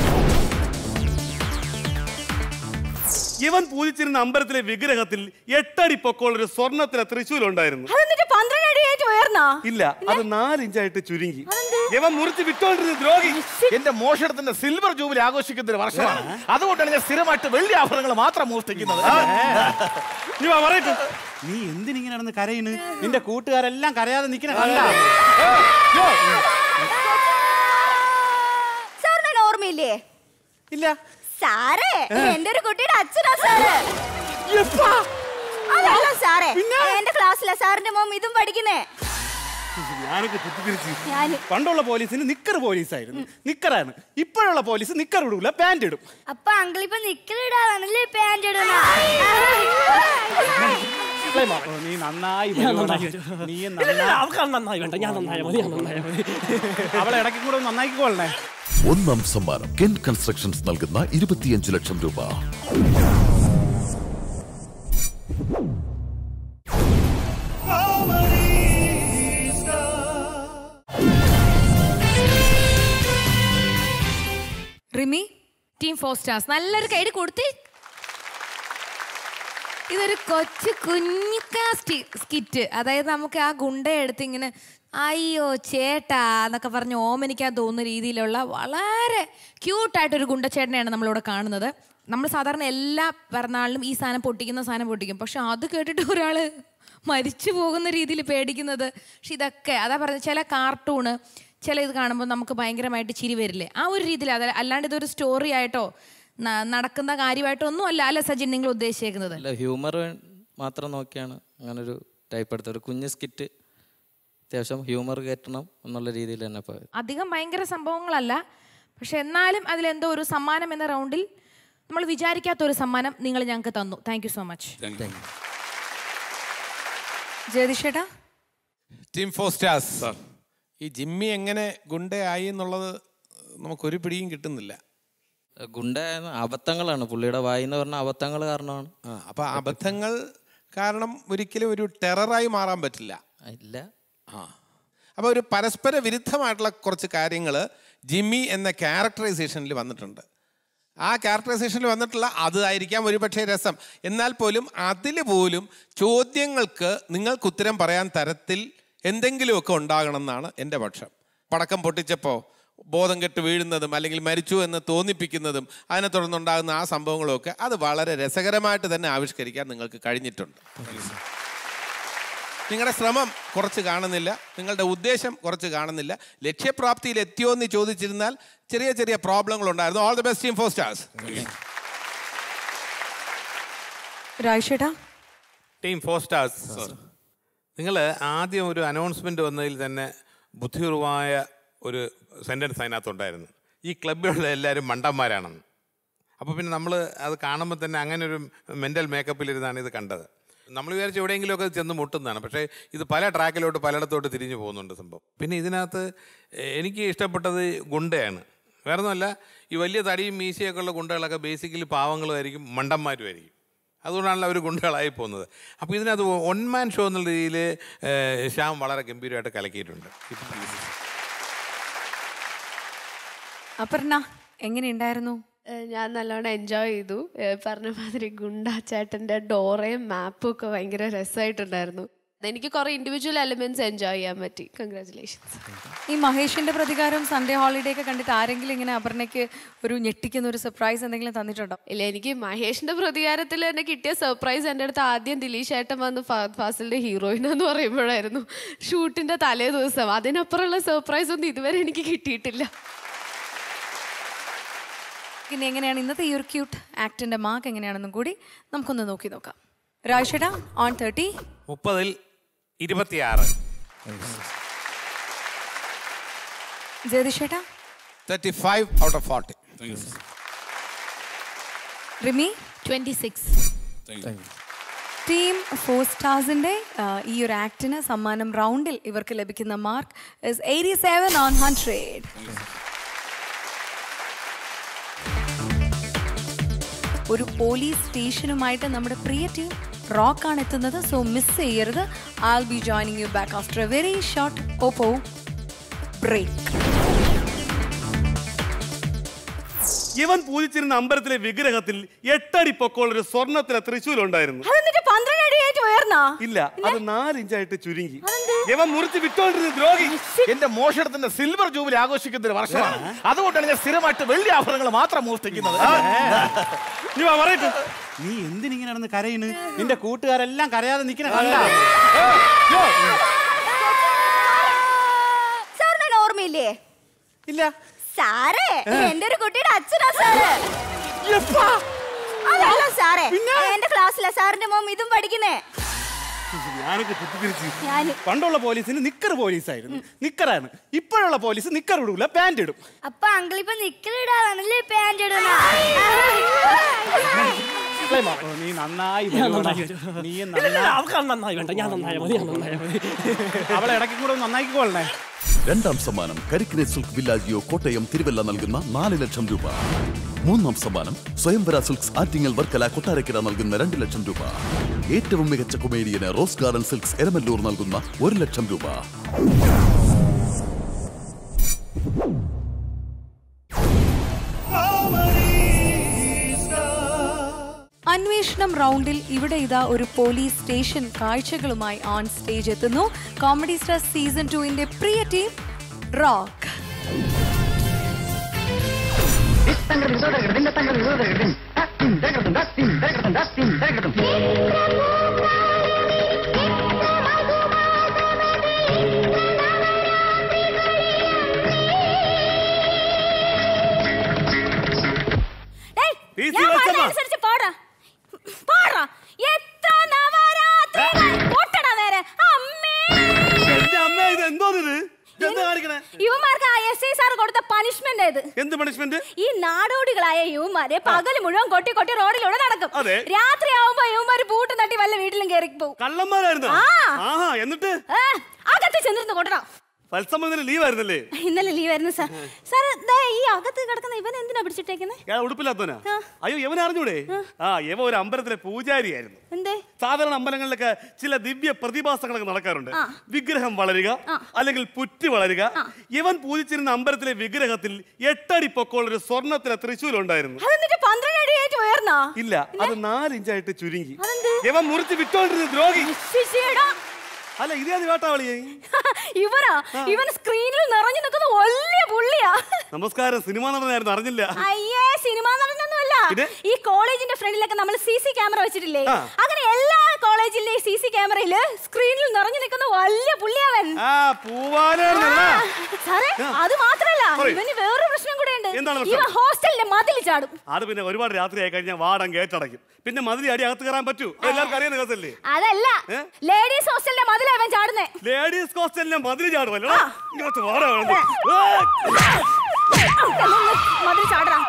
ഇവൻ പൂജിച്ചിരുന്ന അമ്പലത്തിലെ വിഗ്രഹത്തിൽ എട്ടടി പൊക്കമുള്ള ഒരു സ്വർണത്തിലെ തൃശൂൽ ഉണ്ടായിരുന്നു അതെന്നിട്ട് പന്ത്രണ്ട് അടിയായിട്ട് ഉയർന്നാ ഇല്ല അത് നാലിഞ്ചായിട്ട് ചുരുങ്ങി ഇവൻ മുറിച്ച് വിട്ടോണ്ടിരുന്ന ദ്രോഹി എന്റെ മോഷണത്തിന്റെ സിൽവർ ജൂബിലി ആഘോഷിക്കുന്ന ഒരു വർഷമാണ് അതുകൊണ്ടാണ് ഞാൻ സ്ഥിരമായിട്ട് വെള്ളി ആഭരണങ്ങൾ മാത്രം മോഷ്ടിക്കുന്നത് നീ വാ, പറയട്ടെ നീ എന്തിനിങ്ങനെ നടന്ന് കരയുന്നു നിന്റെ കൂട്ടുകാരെല്ലാം കരയാതെ നിൽക്കുന്ന കണ്ട സാറിന് ഓർമ്മയില്ലേ ഇല്ല സാറേ എന്റെ ഒരു കുട്ടിയുടെ അച്ഛനാ സാറ് അതല്ല സാറേ എന്റെ ക്ലാസ്സിലാ സാറിന്റെ മോം ഇതും പഠിക്കുന്നേ ഞാനൊക്കെ തെറ്റിദ്ധരിച്ചു ഞാന് പണ്ടുള്ള പോലീസിന് നിക്കർ പോലീസായിരുന്നു നിക്കറാണ് ഇപ്പോഴുള്ള പോലീസ് നിക്കർ ഇടൂല പാന്റ് ഇടും അപ്പൊ അങ്കിൾ ഇപ്പൊ നിക്കലിടാണല്ലേ പാന്റ് ഇടുന്ന ഓ, നീ നന്നായി വരുവാടാ. നീ നന്നായി അവൾക്ക് നന്നായി വേണ്ട ഞാൻ നന്നായ മതി ഞാൻ നന്നായ മതി അവളെ ഇടയ്ക്കും കൂടെ ഒന്ന് നന്നാക്കിക്കോളണേ ഒന്നാം സമ്മാനം കെൻ കൺസ്ട്രക്ഷൻസ് നൽകുന്ന ഇരുപത്തിയഞ്ച് ലക്ഷം രൂപ റിമി ടീം ഫോർ സ്റ്റാർസ് നല്ലൊരു കൈഡ് കൊടുത്ത് ഇതൊരു കൊച്ചു കുഞ്ഞിക്കാ സ്കിറ്റ് അതായത് നമുക്ക് ആ ഗുണ്ടയെടുത്ത് ഇങ്ങനെ അയ്യോ ചേട്ടാ എന്നൊക്കെ പറഞ്ഞ് ഓമനിക്കാൻ തോന്നുന്ന രീതിയിലുള്ള വളരെ ക്യൂട്ടായിട്ടൊരു ഗുണ്ടച്ചേട്ടനെയാണ് നമ്മളിവിടെ കാണുന്നത് നമ്മൾ സാധാരണ എല്ലാ പിറന്നാളിലും ഈ സാധനം പൊട്ടിക്കുന്ന സാധനം പൊട്ടിക്കും പക്ഷെ അത് കേട്ടിട്ട് ഒരാൾ മരിച്ചു പോകുന്ന രീതിയിൽ പേടിക്കുന്നത് പക്ഷെ ഇതൊക്കെ അതാ പറഞ്ഞത് ചില കാർട്ടൂണ് ചില ഇത് കാണുമ്പോൾ നമുക്ക് ഭയങ്കരമായിട്ട് ചിരി വരില്ലേ ആ ഒരു രീതിയിൽ അത് അല്ലാണ്ട് ഇതൊരു സ്റ്റോറി ആയിട്ടോ ന- നടക്കുന്ന കാര്യമായിട്ടോ ഒന്നും അല്ല അല്ല സജിൻ നിങ്ങൾ ഉദ്ദേശിക്കുന്നത് അല്ല ഹ്യൂമർ മാത്രം നോക്കിയാണ് അങ്ങനൊരു ടൈപ്പ് എടുത്തത് ഒരു കുഞ്ഞ് സ്കിറ്റ് അത്യാവശ്യം ഹ്യൂമർ കയറ്റണം എന്നുള്ള രീതിയിൽ തന്നെ പോയത് അധികം ഭയങ്കര സംഭവങ്ങളല്ല പക്ഷെ എന്നാലും അതിലെന്തോ ഒരു സമ്മാനം എന്ന റൗണ്ടിൽ നമ്മൾ വിചാരിക്കാത്ത ഒരു സമ്മാനം നിങ്ങൾ ഞങ്ങൾക്ക് തന്നു താങ്ക് യു സോ മച്ച് ജയതിഷേട്ടാ ടീം ഫോർ സ്റ്റാർസ് ഈ ജിമ്മി എങ്ങനെ ഗുണ്ടയായി എന്നുള്ളത് നമുക്കൊരു പിടിയും കിട്ടുന്നില്ല ഗുണ്ടായ അബദ്ധങ്ങളാണ് പുള്ളിയുടെ വായി എന്ന് പറഞ്ഞ അബദ്ധങ്ങൾ കാരണമാണ് ആ അപ്പൊ അബദ്ധങ്ങൾ കാരണം ഒരിക്കലും ഒരു ടെററായി മാറാൻ പറ്റില്ല ഇല്ല ആ അപ്പോൾ ഒരു പരസ്പര വിരുദ്ധമായിട്ടുള്ള കുറച്ച് കാര്യങ്ങൾ ജിമ്മി എന്ന ക്യാരക്ടറൈസേഷനിൽ വന്നിട്ടുണ്ട് ആ ക്യാരക്ടറൈസേഷനിൽ വന്നിട്ടുള്ള അതായിരിക്കാം ഒരുപക്ഷെ രസം എന്നാൽ പോലും അതിൽ പോലും ചോദ്യങ്ങൾക്ക് നിങ്ങൾക്ക് ഉത്തരം പറയാൻ തരത്തിൽ എന്തെങ്കിലുമൊക്കെ ഉണ്ടാകണം എന്നാണ് എൻ്റെ പക്ഷം പടക്കം പൊട്ടിച്ചപ്പോൾ ബോധം കെട്ട് വീഴുന്നതും അല്ലെങ്കിൽ മരിച്ചു എന്ന് തോന്നിപ്പിക്കുന്നതും അതിനെ തുടർന്നുണ്ടാകുന്ന ആ സംഭവങ്ങളുമൊക്കെ അത് വളരെ രസകരമായിട്ട് തന്നെ ആവിഷ്കരിക്കാൻ നിങ്ങൾക്ക് കഴിഞ്ഞിട്ടുണ്ട് നിങ്ങളുടെ ശ്രമം കുറച്ച് കാണുന്നില്ല നിങ്ങളുടെ ഉദ്ദേശം കുറച്ച് കാണുന്നില്ല ലക്ഷ്യപ്രാപ്തിയിൽ എത്തിയോ എന്ന് ചോദിച്ചിരുന്നാൽ ചെറിയ ചെറിയ പ്രോബ്ലങ്ങൾ ഉണ്ടായിരുന്നു all the best team four stars രാജേട്ടാ ടീം ഫോർ സ്റ്റാർസ് നിങ്ങൾ ആദ്യം ഒരു അനൗൺസ്മെന്റ് വന്നതിൽ തന്നെ ബുദ്ധിപൂർവമായ ഒരു സെന്റൻസ് അതിനകത്തുണ്ടായിരുന്നു ഈ ക്ലബിലുള്ള എല്ലാവരും മണ്ടന്മാരാണെന്ന് അപ്പോൾ പിന്നെ നമ്മൾ അത് കാണുമ്പോൾ തന്നെ അങ്ങനെ ഒരു മെൻ്റൽ മേക്കപ്പിലിരുന്നാണ് ഇത് കണ്ടത് നമ്മൾ വിചാരിച്ച് എവിടെയെങ്കിലുമൊക്കെ ചെന്ന് മുട്ടുന്നതാണ് പക്ഷേ ഇത് പല ട്രാക്കിലോട്ട് പലയിടത്തോട്ട് തിരിഞ്ഞു പോകുന്നുണ്ട് സംഭവം പിന്നെ ഇതിനകത്ത് എനിക്ക് ഇഷ്ടപ്പെട്ടത് ഗുണ്ടയാണ് വേറെ ഒന്നുമല്ല ഈ വലിയ തടിയും മീശയൊക്കെ ഉള്ള ഗുണ്ടകളൊക്കെ ബേസിക്കലി പാവങ്ങളുമായിരിക്കും മണ്ടന്മാരുമായിരിക്കും അതുകൊണ്ടാണല്ലോ അവർ ഗുണ്ടകളായി പോകുന്നത് അപ്പോൾ ഇതിനകത്ത് ഒൺ മാൻ ഷോ എന്നുള്ള രീതിയിൽ ശ്യാം വളരെ ഗംഭീരമായിട്ട് കലക്കിയിട്ടുണ്ട് അപർണ എങ്ങനെയുണ്ടായിരുന്നു ഏഹ് ഞാൻ നല്ലോണം എൻജോയ് ചെയ്തു ഏഹ് പറഞ്ഞ മാതിരി ഗുണ്ട ചേട്ടൻ്റെ ഡോറയും മാപ്പും ഒക്കെ ഭയങ്കര രസമായിട്ടുണ്ടായിരുന്നു എനിക്ക് കുറെ ഇൻഡിവിജ്വൽ എലിമെന്റ്സ് എൻജോയ് ചെയ്യാൻ പറ്റി കൺഗ്രാറ്റുലേഷൻസ് ഈ മഹേഷിന്റെ പ്രതികാരം സൺഡേ ഹോളിഡേ ഒക്കെ കണ്ടിട്ട് ആരെങ്കിലും ഇങ്ങനെ അപർണയ്ക്ക് ഒരു ഞെട്ടിക്കുന്ന ഒരു സർപ്രൈസ് എന്തെങ്കിലും തന്നിട്ടുണ്ടോ ഇല്ല എനിക്ക് മഹേഷിന്റെ പ്രതികാരത്തിൽ എന്നെ കിട്ടിയ സർപ്രൈസ് എൻ്റെ അടുത്ത് ആദ്യം ദിലീഷ് ഏട്ടൻ വന്ന് ഫ- ഫാസിലിന്റെ ഹീറോയിൻ എന്ന് പറയുമ്പോഴായിരുന്നു ഷൂട്ടിന്റെ തലേ ദിവസം അതിനപ്പുറമുള്ള സർപ്രൈസ് ഒന്നും ഇതുവരെ എനിക്ക് കിട്ടിയിട്ടില്ല പിന്നെ എങ്ങനെയാണ് ഇന്നത്തെ ഈ ഒരു ക്യൂട്ട് ആക്ടിന്റെ മാർക്ക് എങ്ങനെയാണെന്നും കൂടി നമുക്കൊന്ന് നോക്കി നോക്കാം രാജേട്ടാ ഓൺ തേർട്ടി മുപ്പതിൽ ഇരുപത്തിയാറ് ജയതിഷേട്ടാ thirty five out of forty Rimi twenty six team four സ്റ്റാർസിന്റെ ഈ ഒരു ആക്ടിന് സമ്മാനം റൗണ്ടിൽ ഇവർക്ക് ലഭിക്കുന്ന mark is eighty seven on hundred ഒരു പോലീസ് സ്റ്റേഷനുമായിട്ട് നമ്മുടെ പ്രിയ ടീം റോക്ക് ആണ് എത്തുന്നത് സോ മിസ് ചെയ്യരുത് I'll be joining you back after a very short Oppo break ഇവൻ പൂജിച്ചിരുന്ന അമ്പലത്തിലെ വിഗ്രഹത്തിൽ എട്ടടി പൊക്കമുള്ള ഒരു സ്വർണത്തിലെ തൃശൂൽ ഉണ്ടായിരുന്നു അതെന്നിട്ട് പന്ത്രണ്ട് അടിയായിട്ട് ഉയർന്നാ ഇല്ല അത് നാലിഞ്ചായിട്ട് ചുരുങ്ങി ഇവൻ മുറിച്ച് വിറ്റോണ്ടിരുന്ന ദ്രോഹി എന്റെ മോഷണത്തിന്റെ സിൽവർ ജൂബിലി ആഘോഷിക്കുന്ന ഒരു വർഷമാണ് അതുകൊണ്ടാണ് ഞാൻ സ്ഥിരമായിട്ട് വെള്ളി ആഭരണങ്ങൾ മാത്രം മോഷ്ടിക്കുന്നത് നീ വാ, പറയട്ടെ നീ എന്തിനിങ്ങനെ നടന്ന് കരയിന് നിന്റെ കൂട്ടുകാരെല്ലാം കരയാതെ നിൽക്കണ സാറിന് ഓർമ്മയില്ലേ ഇല്ല സാറേ എന്റെ ഒരു കുട്ടിയുടെ അച്ഛനാ സാറ് അതല്ല സാറേ എന്റെ ക്ലാസ്സിലെ സാറിന്റെ മോം ഇതും പഠിക്കുന്നേ ഞാനൊക്കെ തെറ്റിദ്ധരിച്ചു ഞാന് പണ്ടുള്ള പോലീസിന് നിക്കർ പോലീസായിരുന്നു നിക്കറാണ് ഇപ്പോഴുള്ള പോലീസ് നിക്കർ ഇടൂല പാന്റ് ഇടും അപ്പൊ അങ്കിൾ ഇപ്പൊ നിക്കലിടാണല്ലേ പാന്റ് ഇടുന്ന ഓ, നീ നന്നായി ഞാൻ വരുവോടാ. നന്നായി വരും. നീ ഇല്ല, ഇല്ല, നന്നായി അവൾക്ക് നന്നായി വേണ്ട ഞാൻ നന്നായ മതി ഞാൻ നന്നായ മതി അവളെ ഇടയ്ക്കും കൂടെ ഒന്ന് നന്നാക്കിക്കോളണേ രണ്ടാം സമ്മാനം കരിക്കിനെ സിൽക്ക് വില്ലാജിയോ കോട്ടയം തിരുവല്ല നൽകുന്ന നാല് ലക്ഷം രൂപ മൂന്നാം സമ്മാനം സ്വയംവര സിൽക്സ് ആറ്റിങ്ങൽ വർക്കല കൊട്ടാരക്കര നൽകുന്ന രണ്ട് ലക്ഷം രൂപ ഏറ്റവും മികച്ച കൊമേഡിയന് റോസ് ഗാർഡൻ സിൽക്സ് എരമല്ലൂർ നൽകുന്ന ഒരു ലക്ഷം രൂപ അന്വേഷണം റൗണ്ടിൽ ഇവിടെ ഇതാ ഒരു പോലീസ് സ്റ്റേഷൻ കാഴ്ചകളുമായി ഓൺ സ്റ്റേജ് എത്തുന്നു കോമഡി സ്റ്റാർ സീസൺ ടുവിന്റെ പ്രിയ ടീം റോക്ക് ഈ ഞാൻ ശിവച്ചമ്മ. പാടുന്നതനുസരിച്ച് പാടാ പാടാ എത്ര നവരാത്രികൾ പൊട്ടടാ നേരെ അമ്മേ എന്റെ അമ്മ ഇത് എന്തോന്നിത് എന്താ കാണിക്കണേ ഇവന്മാർക്ക് ആ എസ് ഐ സാർ കൊടുത്ത പണിഷ്മെന്റ് ഇത് എന്ത് പണിഷ്മെന്റ് ഈ നാടോടികളായ യുവമാരെ പകല് മുഴുവൻ കൊട്ടി കൊട്ടി റോഡിലൂടെ നടക്കും അതെ. രാത്രി ആവുമ്പോ യുവമാര് പൂട്ട് തട്ടി വല്ല വീട്ടിലും കയറി പോകും കള്ളന്മാരായിരുന്നു ആ. ആഹാ എന്നിട്ട് ഏ, അകത്ത് ചെന്നിരുന്ന് കൊട്ടണം ഫൽസമ്മ ലീവ് ആയിരുന്നല്ലേ ഇന്നലെ ലീവായിരുന്നു സാർ സാർ ദേ ഈ അകത്ത് കിടക്കുന്ന ഇവൻ എന്തിനാ പിടിച്ചിട്ടേക്കുന്നത് ഞാൻ ഉടുപ്പില്ലാത്തവനാ അയ്യോ യവൻ അറിഞ്ഞൂടെ ആ യവ ഒരു അമ്പലത്തിലെ പൂജാരിയായിരുന്നു എന്തേ സാധാരണ അമ്പലങ്ങളിലൊക്കെ ചില ദിവ്യ പ്രതിഭാസങ്ങളൊക്കെ നടക്കാറുണ്ട് ആ. വിഗ്രഹം വളരുക അല്ലെങ്കിൽ പുറ്റ് വളരുക ഇവൻ പൂജിച്ചിരുന്ന അമ്പലത്തിലെ വിഗ്രഹത്തിൽ എട്ടടി പൊക്കമുള്ള ഒരു സ്വർണത്തിലെ തൃശൂൽ ഉണ്ടായിരുന്നു അതെന്നിട്ട് പന്ത്രണ്ട് അടിയായിട്ട് ഉയർന്നാ ഇല്ല അത് നാലിഞ്ചായിട്ട് ചുരുങ്ങി ഇവൻ മുറിച്ച് വിറ്റോണ്ടിരുന്ന ദ്രോഹി ശിശിയടാ അല്ല ഇതേ വേട്ടാവളിയെ ഇവനാ ഇവൻ സ്ക്രീനിൽ നിറഞ്ഞു നിൽക്കുന്ന വലിയ പുള്ളിയാ നമസ്കാരം സിനിമ നടനായിരുന്നു അറിഞ്ഞില്ല അയ്യേ സിനിമാ നടനൊന്നുമല്ല ഇത്? ഈ കോളേജിന്റെ ഫ്രണ്ടിലൊക്കെ നമ്മൾ സി സി ക്യാമറ വെച്ചിട്ടില്ലേ ആ. അങ്ങനെ എല്ലാ കോളേജിലെ സി സി ക്യാമറയില് സ്ക്രീനിൽ നിറഞ്ഞു നിൽക്കുന്ന വലിയ പുള്ളിയാവൻ ആ പൂവാലായിരുന്നല്ല സാറേ ആ. അത് മാത്രല്ല പറയ്. ഇവന് വേറൊരു പ്രശ്നം കൂടെ ഉണ്ട് എന്താണ് പ്രശ്നം? ഇവൻ ഹോസ്റ്റലിലെ മതിൽ ചാടും അത് പിന്നെ ഒരുപാട് രാത്രിയായി കഴിഞ്ഞാൽ വാടം കേട്ടടയ്ക്കും പിന്നെ മതിൽ അടി അകത്ത് കയറാൻ പറ്റൂ അത് എല്ലാവർക്കും അറിയുന്ന കേസല്ലേ അതല്ല ഏ? ലേഡീസ് ഹോസ്റ്റലിലെ മതിലാ ഇവൻ ചാടുന്നേ ലേഡീസ് ഹോസ്റ്റലിനെ മതിൽ ചാടുമല്ലോ ഇങ്ങോട്ട് വാട മതിൽ ചാടാ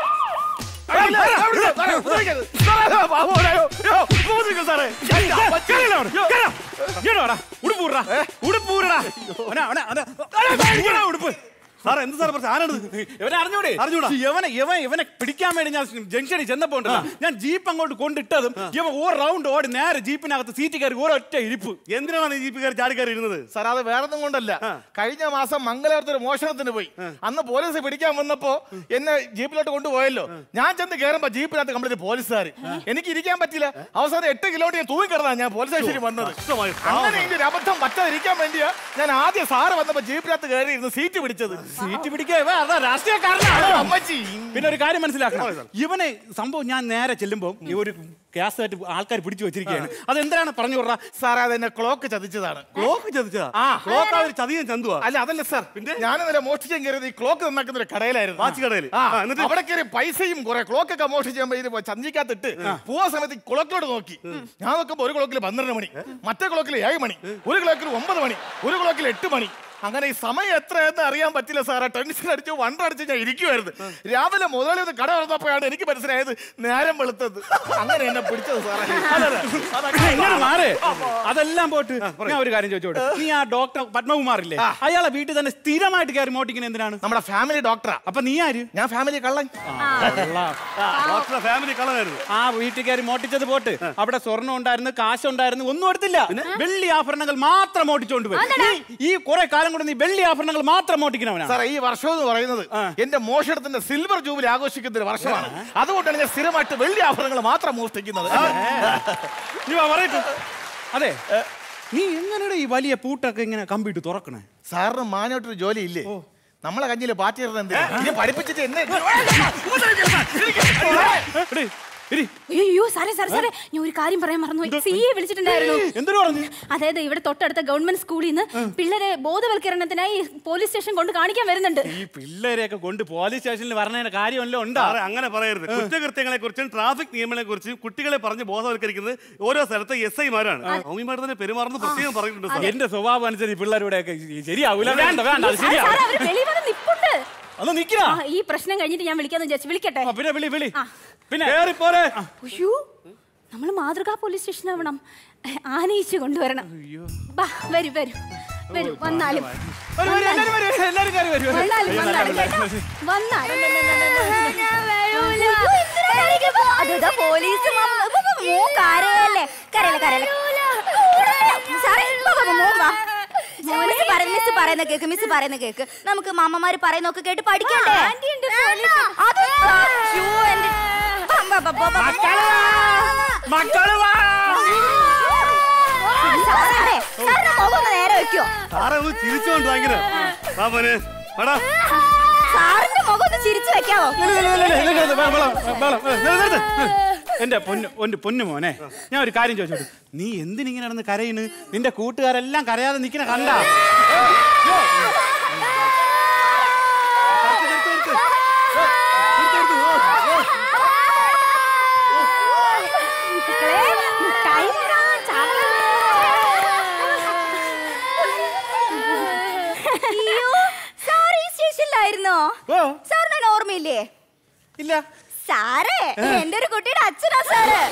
ഉടുപ്പ് സാറേ എന്ത് സാറേ പ്രശ്നം ആരാണ് ഇവനെ അറിഞ്ഞൂടെ അറിഞ്ഞൂടാ. ഇവനെ ഇവൻ ഇവനെ പിടിക്കാൻ വേണ്ടി ഞാൻ ജംഗ്ഷനിൽ ചെന്നപ്പോ ഉണ്ടല്ലോ, ഞാൻ ജീപ്പ് അങ്ങോട്ട് കൊണ്ടിട്ടതും ഇവൻ ഒരു റൗണ്ട് ഓടി നേരെ ജീപ്പിനകത്ത് സീറ്റ് കയറി ഒരൊറ്റ ഇരിപ്പ് എന്തിനാണ് നീ ജീപ്പ് കയറി ചാടി കയറി ഇരുന്നത് സാർ അത് വേറൊന്നും കൊണ്ടല്ല കഴിഞ്ഞ മാസം മംഗലാപുരത്ത് ഒരു മോഷണത്തിന് പോയി അന്ന് പോലീസ് പിടിക്കാൻ വന്നപ്പോ എന്നെ ജീപ്പിലോട്ട് കൊണ്ടുപോയല്ലോ ഞാൻ ചെന്ന് കയറുമ്പോ ജീപ്പിനകത്ത് കംപ്ലീറ്റ് പോലീസുകാർ എനിക്ക് ഇരിക്കാൻ പറ്റില്ല അവസാനം എട്ട് കിലോമീറ്റർ ഞാൻ തൂങ്ങി കിടന്നാ ഞാൻ പോലീസ് സ്റ്റേഷനിൽ വന്നത് കഷ്ടമായി, പാവം. അങ്ങനെ ഇതിന്റെ ഒരു അബദ്ധം പറ്റാതിരിക്കാൻ വേണ്ടിയാ ഞാൻ ആദ്യം സാറ് വന്നപ്പോ ജീപ്പിനകത്ത് കയറി ഇരുന്ന് സീറ്റ് പിടിച്ചത് സീറ്റ് പിടിക്കുക ഇവൻ അതാ രാഷ്ട്രീയക്കാരനാണ് അമ്മച്ചി പിന്നെ ഒരു കാര്യം മനസ്സിലാക്കണം ഇവനെ സംഭവം ഞാൻ നേരെ ചെല്ലുമ്പോൾ ഈ ഒരു ഗ്യാസ് ആയിട്ട് ആൾക്കാർ പിടിച്ചു വെച്ചിരിക്കുകയാണ് അതെന്തിനാണ് പറഞ്ഞു വിടറ സാറേ അതെന്നെ ക്ലോക്ക് ചതിച്ചതാണ് ക്ലോക്ക് ചതിച്ചതാ ആ ക്ലോക്ക് അവർ ചതിയൻ ചന്തുവാ അല്ല അതല്ല സാർ പിന്നെ ഞാൻ ഇന്നലെ മോഷ്ടിക്കാൻ കയറിയത് ഈ ക്ലോക്ക് നന്നാക്കുന്ന ഒരു കടയിലായിരുന്നു വാച്ച് കടയിൽ ആ, ആ, എന്നിട്ട് അവിടെ കയറി പൈസയും കുറെ ക്ലോക്ക് ഒക്കെ മോഷ്ടിച്ച് ഇത് ചന്തിക്കകത്തിട്ട് പോവാ സമയത്ത് ഈ ക്ലോക്കിലോട്ട് നോക്കി ഞാൻ നോക്കുമ്പോ ഒരു ക്ലോക്കിൽ പന്ത്രണ്ട് മണി മറ്റേ ക്ലോക്കിൽ ഏഴ് മണി ഒരു ക്ലോക്കിൽ ഒമ്പത് മണി ഒരു ക്ലോക്കിൽ എട്ട് മണി അങ്ങനെ ഈ സമയം എത്രയെന്ന് അറിയാൻ പറ്റില്ല സാറേ ടെൻഷൻ അടിച്ചു വണ്ട അടിച്ച് ഞാൻ ഇരിക്കുമായിരുന്നു രാവിലെ മുതലേ ഇത് കട തുറന്നപ്പോഴാണ് എനിക്ക് മനസ്സിലായത് നേരം വെളുത്തത് അങ്ങനെ എന്നെ പിടിച്ചത് സാറേ ഇങ്ങനെ മാറ് അതെല്ലാം പോട്ട് ഞാൻ ഒരു കാര്യം ചോദിച്ചോട്ടെ നീ ആ ഡോക്ടർ പത്മകുമാറില്ലേ അയാളെ വീട്ടിൽ തന്നെ സ്ഥിരമായിട്ട് കയറി മോട്ടിക്കുന്ന എന്തിനാണ് നമ്മുടെ ഫാമിലി ഡോക്ടറാ അപ്പൊ നീ ആര് ഞാൻ ഫാമിലി കള്ളൻ ഡോക്ടറെ ഫാമിലി കളറായിരുന്നു ആ വീട്ടിൽ കയറി മോട്ടിച്ചത് പോട്ട് അവിടെ സ്വർണ്ണം ഉണ്ടായിരുന്നു കാശ് ഉണ്ടായിരുന്നു ഒന്നും എടുത്തില്ല വെള്ളി ആഭരണങ്ങൾ മാത്രം മോട്ടിച്ചോണ്ട് പോയി നീ ഈ കുറെ കാലം കൊണ്ട് നീ വെള്ളി ആഭരണങ്ങൾ മാത്രം മോട്ടിക്കുന്നവനാണ് സാറേ ഈ വർഷം എന്ന് പറയുന്നത് എന്റെ മോഷണത്തിന്റെ സിൽവർ ജൂബിലി ആഘോഷിക്കുന്ന ഒരു വർഷമാണ് അതുകൊണ്ടാണ് ഞാൻ സ്ഥിരമായിട്ട് വെള്ളി ആഭരണങ്ങൾ മാത്രം മോഷ്ടിക്കുന്നത് നീ വാ, പറയട്ടെ അതെ നീ എങ്ങനെയാണ് ഈ വലിയ പൂട്ടൊക്കെ ഇങ്ങനെ കമ്പിട്ട് തുറക്കണേ സാറിന് മാനോട്ടൊരു ജോലി ഇല്ലേ നമ്മളെ കഞ്ഞില് പാറ്റി എന്തിനാ ഇനി പഠിപ്പിച്ചിട്ട് എന്നെ എടീ, എടീ, അയ്യോ സാറേ സാറേ സാറേ ഞാൻ ഒരു കാര്യം പറയാൻ മറന്നു സി എ വിളിച്ചിട്ടുണ്ടായിരുന്നു എന്തിനു പറഞ്ഞു അതായത് ഇവിടെ തൊട്ടടുത്ത ഗവൺമെന്റ് സ്കൂളിൽ നിന്ന് പിള്ളേരെ ബോധവൽക്കരണത്തിനായി പോലീസ് സ്റ്റേഷൻ കൊണ്ട് കാണിക്കാൻ വരുന്നുണ്ട് ഈ പിള്ളേരെയൊക്കെ കൊണ്ട് പോലീസ് സ്റ്റേഷനിൽ പറഞ്ഞതിന്റെ കാര്യമല്ലോ ഉണ്ടാ സാറേ അങ്ങനെ പറയരുത് കുറ്റകൃത്യങ്ങളെ കുറിച്ചും ട്രാഫിക് നിയമങ്ങളെ കുറിച്ചും കുട്ടികളെ പറഞ്ഞ് ബോധവൽക്കരിക്കുന്നത് ഓരോ സ്ഥലത്തെ എസ് ഐമാരാണ് മൗമിമാർ തന്നെ പെരുമാറുന്ന പ്രത്യേകം പറഞ്ഞിട്ടുണ്ട് സാർ എന്റെ സ്വഭാവം അനുസരിച്ച് പിള്ളേരുടെ ഒക്കെ ശരിയാവൂല വേണ്ട വേണ്ട അത് സാറേ, ശരിയാവും സാറേ, അവര് വെളിയിൽ വന്ന് നിപ്പുണ്ട് ഒന്ന് നിക്കണ ആ, ഈ പ്രശ്നം കഴിഞ്ഞിട്ട് ഞാൻ വിളിക്കാന്ന് വിചാരിച്ചു വിളിക്കട്ടെ പിന്നെ വിളി വിളി ആ. പിന്നെ കേറിപ്പോരെ അയ്യോ നമ്മൾ മാതൃകാ പോലീസ് സ്റ്റേഷൻ ആവണം ആനയിച്ച് കൊണ്ടുവരണം ബാ വരൂ വരൂ വരൂ വന്നാലും വരൂ, വരൂ, എല്ലാരും വരൂ, എല്ലാരും കയറി വരൂ. വന്നാലും അയ്യോ, വന്നാലും നല്ല കേട്ടോ പിള്ളേര്. വന്നാലും അതാ പോലീസ് കരയല്ലേ കരയല്ലേ കരയല്ലേ സാറേ മോൻ വാ മിസ് പറയുന്ന മിസ് പറയുന്ന കേക്ക് മിസ് പറയുന്ന കേക്ക് നമുക്ക് മാമ്മമാര് പറയുന്നൊക്കെ കേട്ട് പഠിക്കണ്ടേ അത് അയ്യോ, എന്റെ- ബ, ബ, ബ, ബ, ബ. മക്കള് വാ സാറേ, സാറിന്റെ മുഖം ഒന്ന് നേരെ വെക്കോ സാറേ ഒന്ന് ചിരിച്ചോണ്ട് ഭയങ്കര ആ മോനെ എടാ സാറിന്റെ മുഖം ഒന്ന് ചിരിച്ചു വെക്കാവോ ഇല്ല, ഇല്ല, ഇല്ല, ഇല്ല, ഇല്ല, ബഹളം, ബഹളം, ബഹളം, ബഹളം, നിർത്ത്, നിർത്ത്. എന്റെ പൊന്നു എന്റെ പൊന്നു മോനെ ഞാൻ ഒരു കാര്യം ചോദിച്ചോട്ടെ നീ എന്തിനിങ്ങനെ നടന്ന് കരയുന്നു നിന്റെ കൂട്ടുകാരെല്ലാം കരയാതെ നിൽക്കുന്ന കണ്ട അയ്യോ സാർ ഈ സ്റ്റേഷനിലായിരുന്നോ സാറിന് ഓർമ്മയില്ലേ ഇല്ല സാറേ എന്റെ ഒരു കുട്ടിയുടെ അച്ഛനാ സാറ്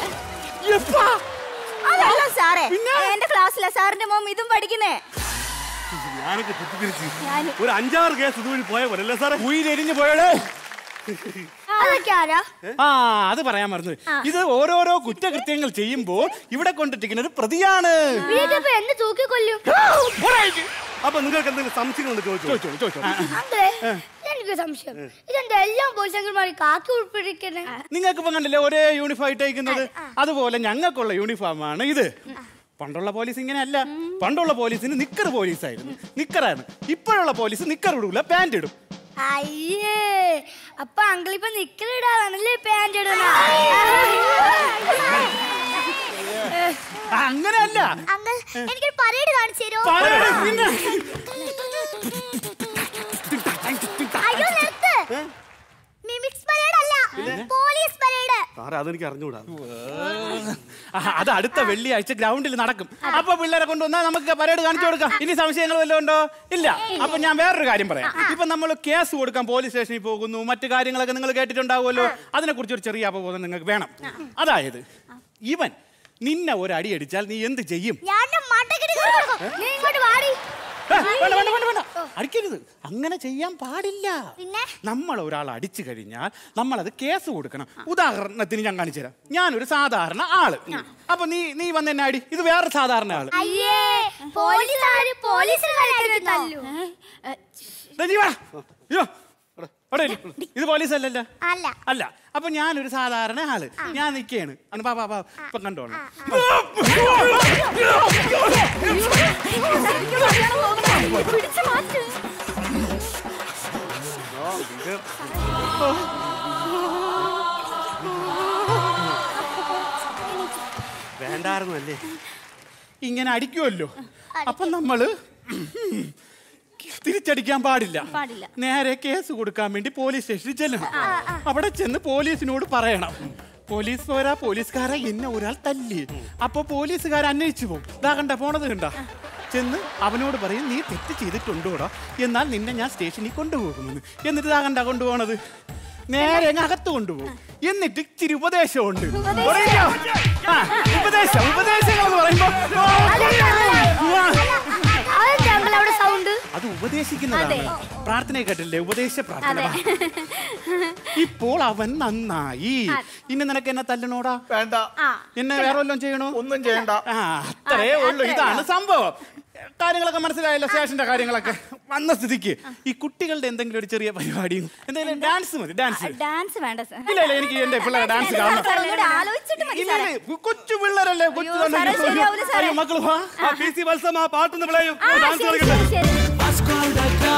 അതല്ല സാറേ എന്റെ ക്ലാസ്സിലാ സാറിന്റെ മോം ഇതും പഠിക്കുന്നേ ഞാനൊക്കെ തെറ്റിദ്ധരിച്ച് ഒരു അഞ്ചാറ് കേസ് ഇതുവഴി പോയ പോലെ അല്ലേ സാറേ ഉയരെരിഞ്ഞു പോയടേ അതൊക്കെ ആരാ ആ അത് പറയാൻ മറന്നു ഇത് ഓരോരോ കുറ്റകൃത്യങ്ങൾ ചെയ്യുമ്പോൾ ഇവിടെ കൊണ്ടിട്ടിരിക്കുന്ന ഒരു പ്രതിയാണ് എന്നെ തൂക്കിക്കൊല്ലും അപ്പൊ നിങ്ങൾക്ക് എന്തെങ്കിലും സംശയങ്ങൾ ചോദിച്ചോ അതെ എനിക്ക് സംശയം ഇതെന്താ എല്ലാം പോലീസന്മാർ കാക്കി ഉൾപ്പെട്ടിരിക്കണേ നിങ്ങൾക്ക് ഇപ്പൊ കണ്ടില്ലേ ഒരേ യൂണിഫോം ഇട്ടേക്കുന്നത് അതുപോലെ ഞങ്ങൾക്കുള്ള യൂണിഫോമാണ് ഇത് പണ്ടുള്ള പോലീസ് ഇങ്ങനെയല്ല പണ്ടുള്ള പോലീസിന് നിക്കർ പോലീസായിരുന്നു നിക്കറാണ് ഇപ്പോഴുള്ള പോലീസ് നിക്കർ ഇടൂല പാന്റ് ഇടും അയ്യേ അപ്പൊ അങ്കിൾ ഇപ്പൊ നിക്കലിടാതാണല്ലേ പാന്റ് ഇടുന്ന അങ്ങനെയല്ല അങ്കിൾ എനിക്കൊരു പരേഡ് കാണിച്ചു തരുമോ പരേഡ് പിന്നെ? അയ്യോ നിർത്ത് മിമിക്സ് പരേഡ് അല്ല പോലീസ് പരേഡ് സാറേ അതെനിക്ക് അറിഞ്ഞൂടാ ആ, അത് അടുത്ത വെള്ളിയാഴ്ച ഗ്രൗണ്ടിൽ നടക്കും അപ്പൊ പിള്ളേരെ കൊണ്ടുവന്നാൽ നമുക്ക് പരേഡ് കാണിച്ചു കൊടുക്കാം ഇനി സംശയങ്ങൾ വല്ലതും ഉണ്ടോ ഇല്ല അപ്പൊ ഞാൻ വേറൊരു കാര്യം പറയാം ഇപ്പൊ നമ്മൾ കേസ് കൊടുക്കാൻ പോലീസ് സ്റ്റേഷനിൽ പോകുന്നു മറ്റു കാര്യങ്ങളൊക്കെ നിങ്ങൾ കേട്ടിട്ടുണ്ടാവുമല്ലോ അതിനെ കുറിച്ച് ഒരു ചെറിയ അവബോധം നിങ്ങൾക്ക് വേണം അതായത് ഇവൻ നിന്നെ ഒരു അടി അടിച്ചാൽ നീ എന്ത് ചെയ്യും ഞാൻ മണ്ടക്കിട്ട് കൊടുക്കും നീ ഇങ്ങോട്ട് വാടി വേണ്ട വേണ്ട വേണ്ട വേണ്ട അടിക്കരുത് അങ്ങനെ ചെയ്യാൻ പാടില്ല നമ്മൾ ഒരാൾ അടിച്ചു കഴിഞ്ഞാൽ നമ്മളത് കേസ് കൊടുക്കണം ഉദാഹരണത്തിന് ഞാൻ കാണിച്ചു തരാം ഞാനൊരു സാധാരണ ആള് അപ്പൊ നീ നീ വന്ന് എന്നെ അടി ഇത് വേറെ സാധാരണ ആള് അയ്യേ പോലീസുകാര് പോലീസുകാരെ തല്ലു ദേ നീ വാ. അയ്യോ, ഇവിടെ, ഇവിടെ ഇരി. ഇത് പോലീസ് അല്ലല്ലോ അല്ല അല്ല അപ്പൊ ഞാനൊരു സാധാരണ ആള് ഞാൻ നിൽക്കുകയാണ് അന്ന് പാ പാ പാ ഇപ്പൊ കണ്ടോളാം പിടിച്ചു മാറ്റ് വേണ്ടായിരുന്നു അല്ലേ ഇങ്ങനെ അടിക്കുമല്ലോ അപ്പൊ നമ്മള് തിരിച്ചടിക്കാൻ പാടില്ല പാടില്ല. നേരെ കേസ് കൊടുക്കാൻ വേണ്ടി പോലീസ് സ്റ്റേഷനിൽ ചെല്ലണം അവിടെ ചെന്ന് പോലീസിനോട് പറയണം പോലീസ് പോരാ പോലീസുകാരെ എന്നെ ഒരാൾ തല്ലി അപ്പൊ പോലീസുകാർ അന്വേഷിച്ചു പോകും ഇതാ കണ്ട പോണത് കണ്ട ചെന്ന് അവനോട് പറയും നീ തെറ്റ് ചെയ്തിട്ടുണ്ടോടാ എന്നാൽ നിന്നെ ഞാൻ സ്റ്റേഷനിൽ കൊണ്ടുപോകുമെന്ന് എന്നിട്ട് ഇതാ കണ്ട കൊണ്ടുപോണത് നേരെ അങ്ങ് അകത്ത് കൊണ്ടുപോകും എന്നിട്ട് ഇച്ചിരി ഉപദേശമുണ്ട് പറയില്ല. ആ, ഉപദേശം ഉപദേശങ്ങൾ എന്ന് പറയുമ്പോ ആ, അതെന്താ അങ്കിൾ അവിടെ സൗണ്ട് അത് ഉപദേശിക്കുന്നതാണ് പ്രാർത്ഥനയെ കേട്ടില്ലേ ഉപദേശ പ്രാർത്ഥന ഇപ്പോൾ അവൻ നന്നായി ഇനി നിനക്ക് എന്നെ തല്ലണോടാ വേണ്ട എന്നെ വേറെ വല്ലതും ചെയ്യണോ ഒന്നും ചെയ്യണ്ട ആ അത്രേ ഉള്ളൂ ഇതാണ് സംഭവം കാര്യങ്ങളൊക്കെ മനസ്സിലായല്ലോ സ്റ്റേഷന്റെ കാര്യങ്ങളൊക്കെ വന്ന സ്ഥിതിക്ക് ഈ കുട്ടികളുടെ എന്തെങ്കിലും ഒരു ചെറിയ പരിപാടിയും എന്തെങ്കിലും ഡാൻസ് മതി ഡാൻസ് ഡാൻസ് വേണ്ട സാർ ഇല്ല ഇല്ല എനിക്ക് എന്റെ പിള്ളേരെ ഡാൻസ് കാണണം സാർ, ഒന്നുകൂടെ ആലോചിച്ചിട്ട് മതി ഇല്ല, സാറേ. ഇല്ല, കൊച്ചു പിള്ളേരല്ലേ കൊച്ചു അയ്യോ, സാറേ, തന്നെ. ശരിയാവൂല സാറേ. അയ്യോ, മക്കള് വാ ആ പി സി വത്സം ആ പാട്ടൊന്ന് വിളയും ആ, ഡാൻസ് ശരി, കളിക്കട്ടെ ശരി, ശരി.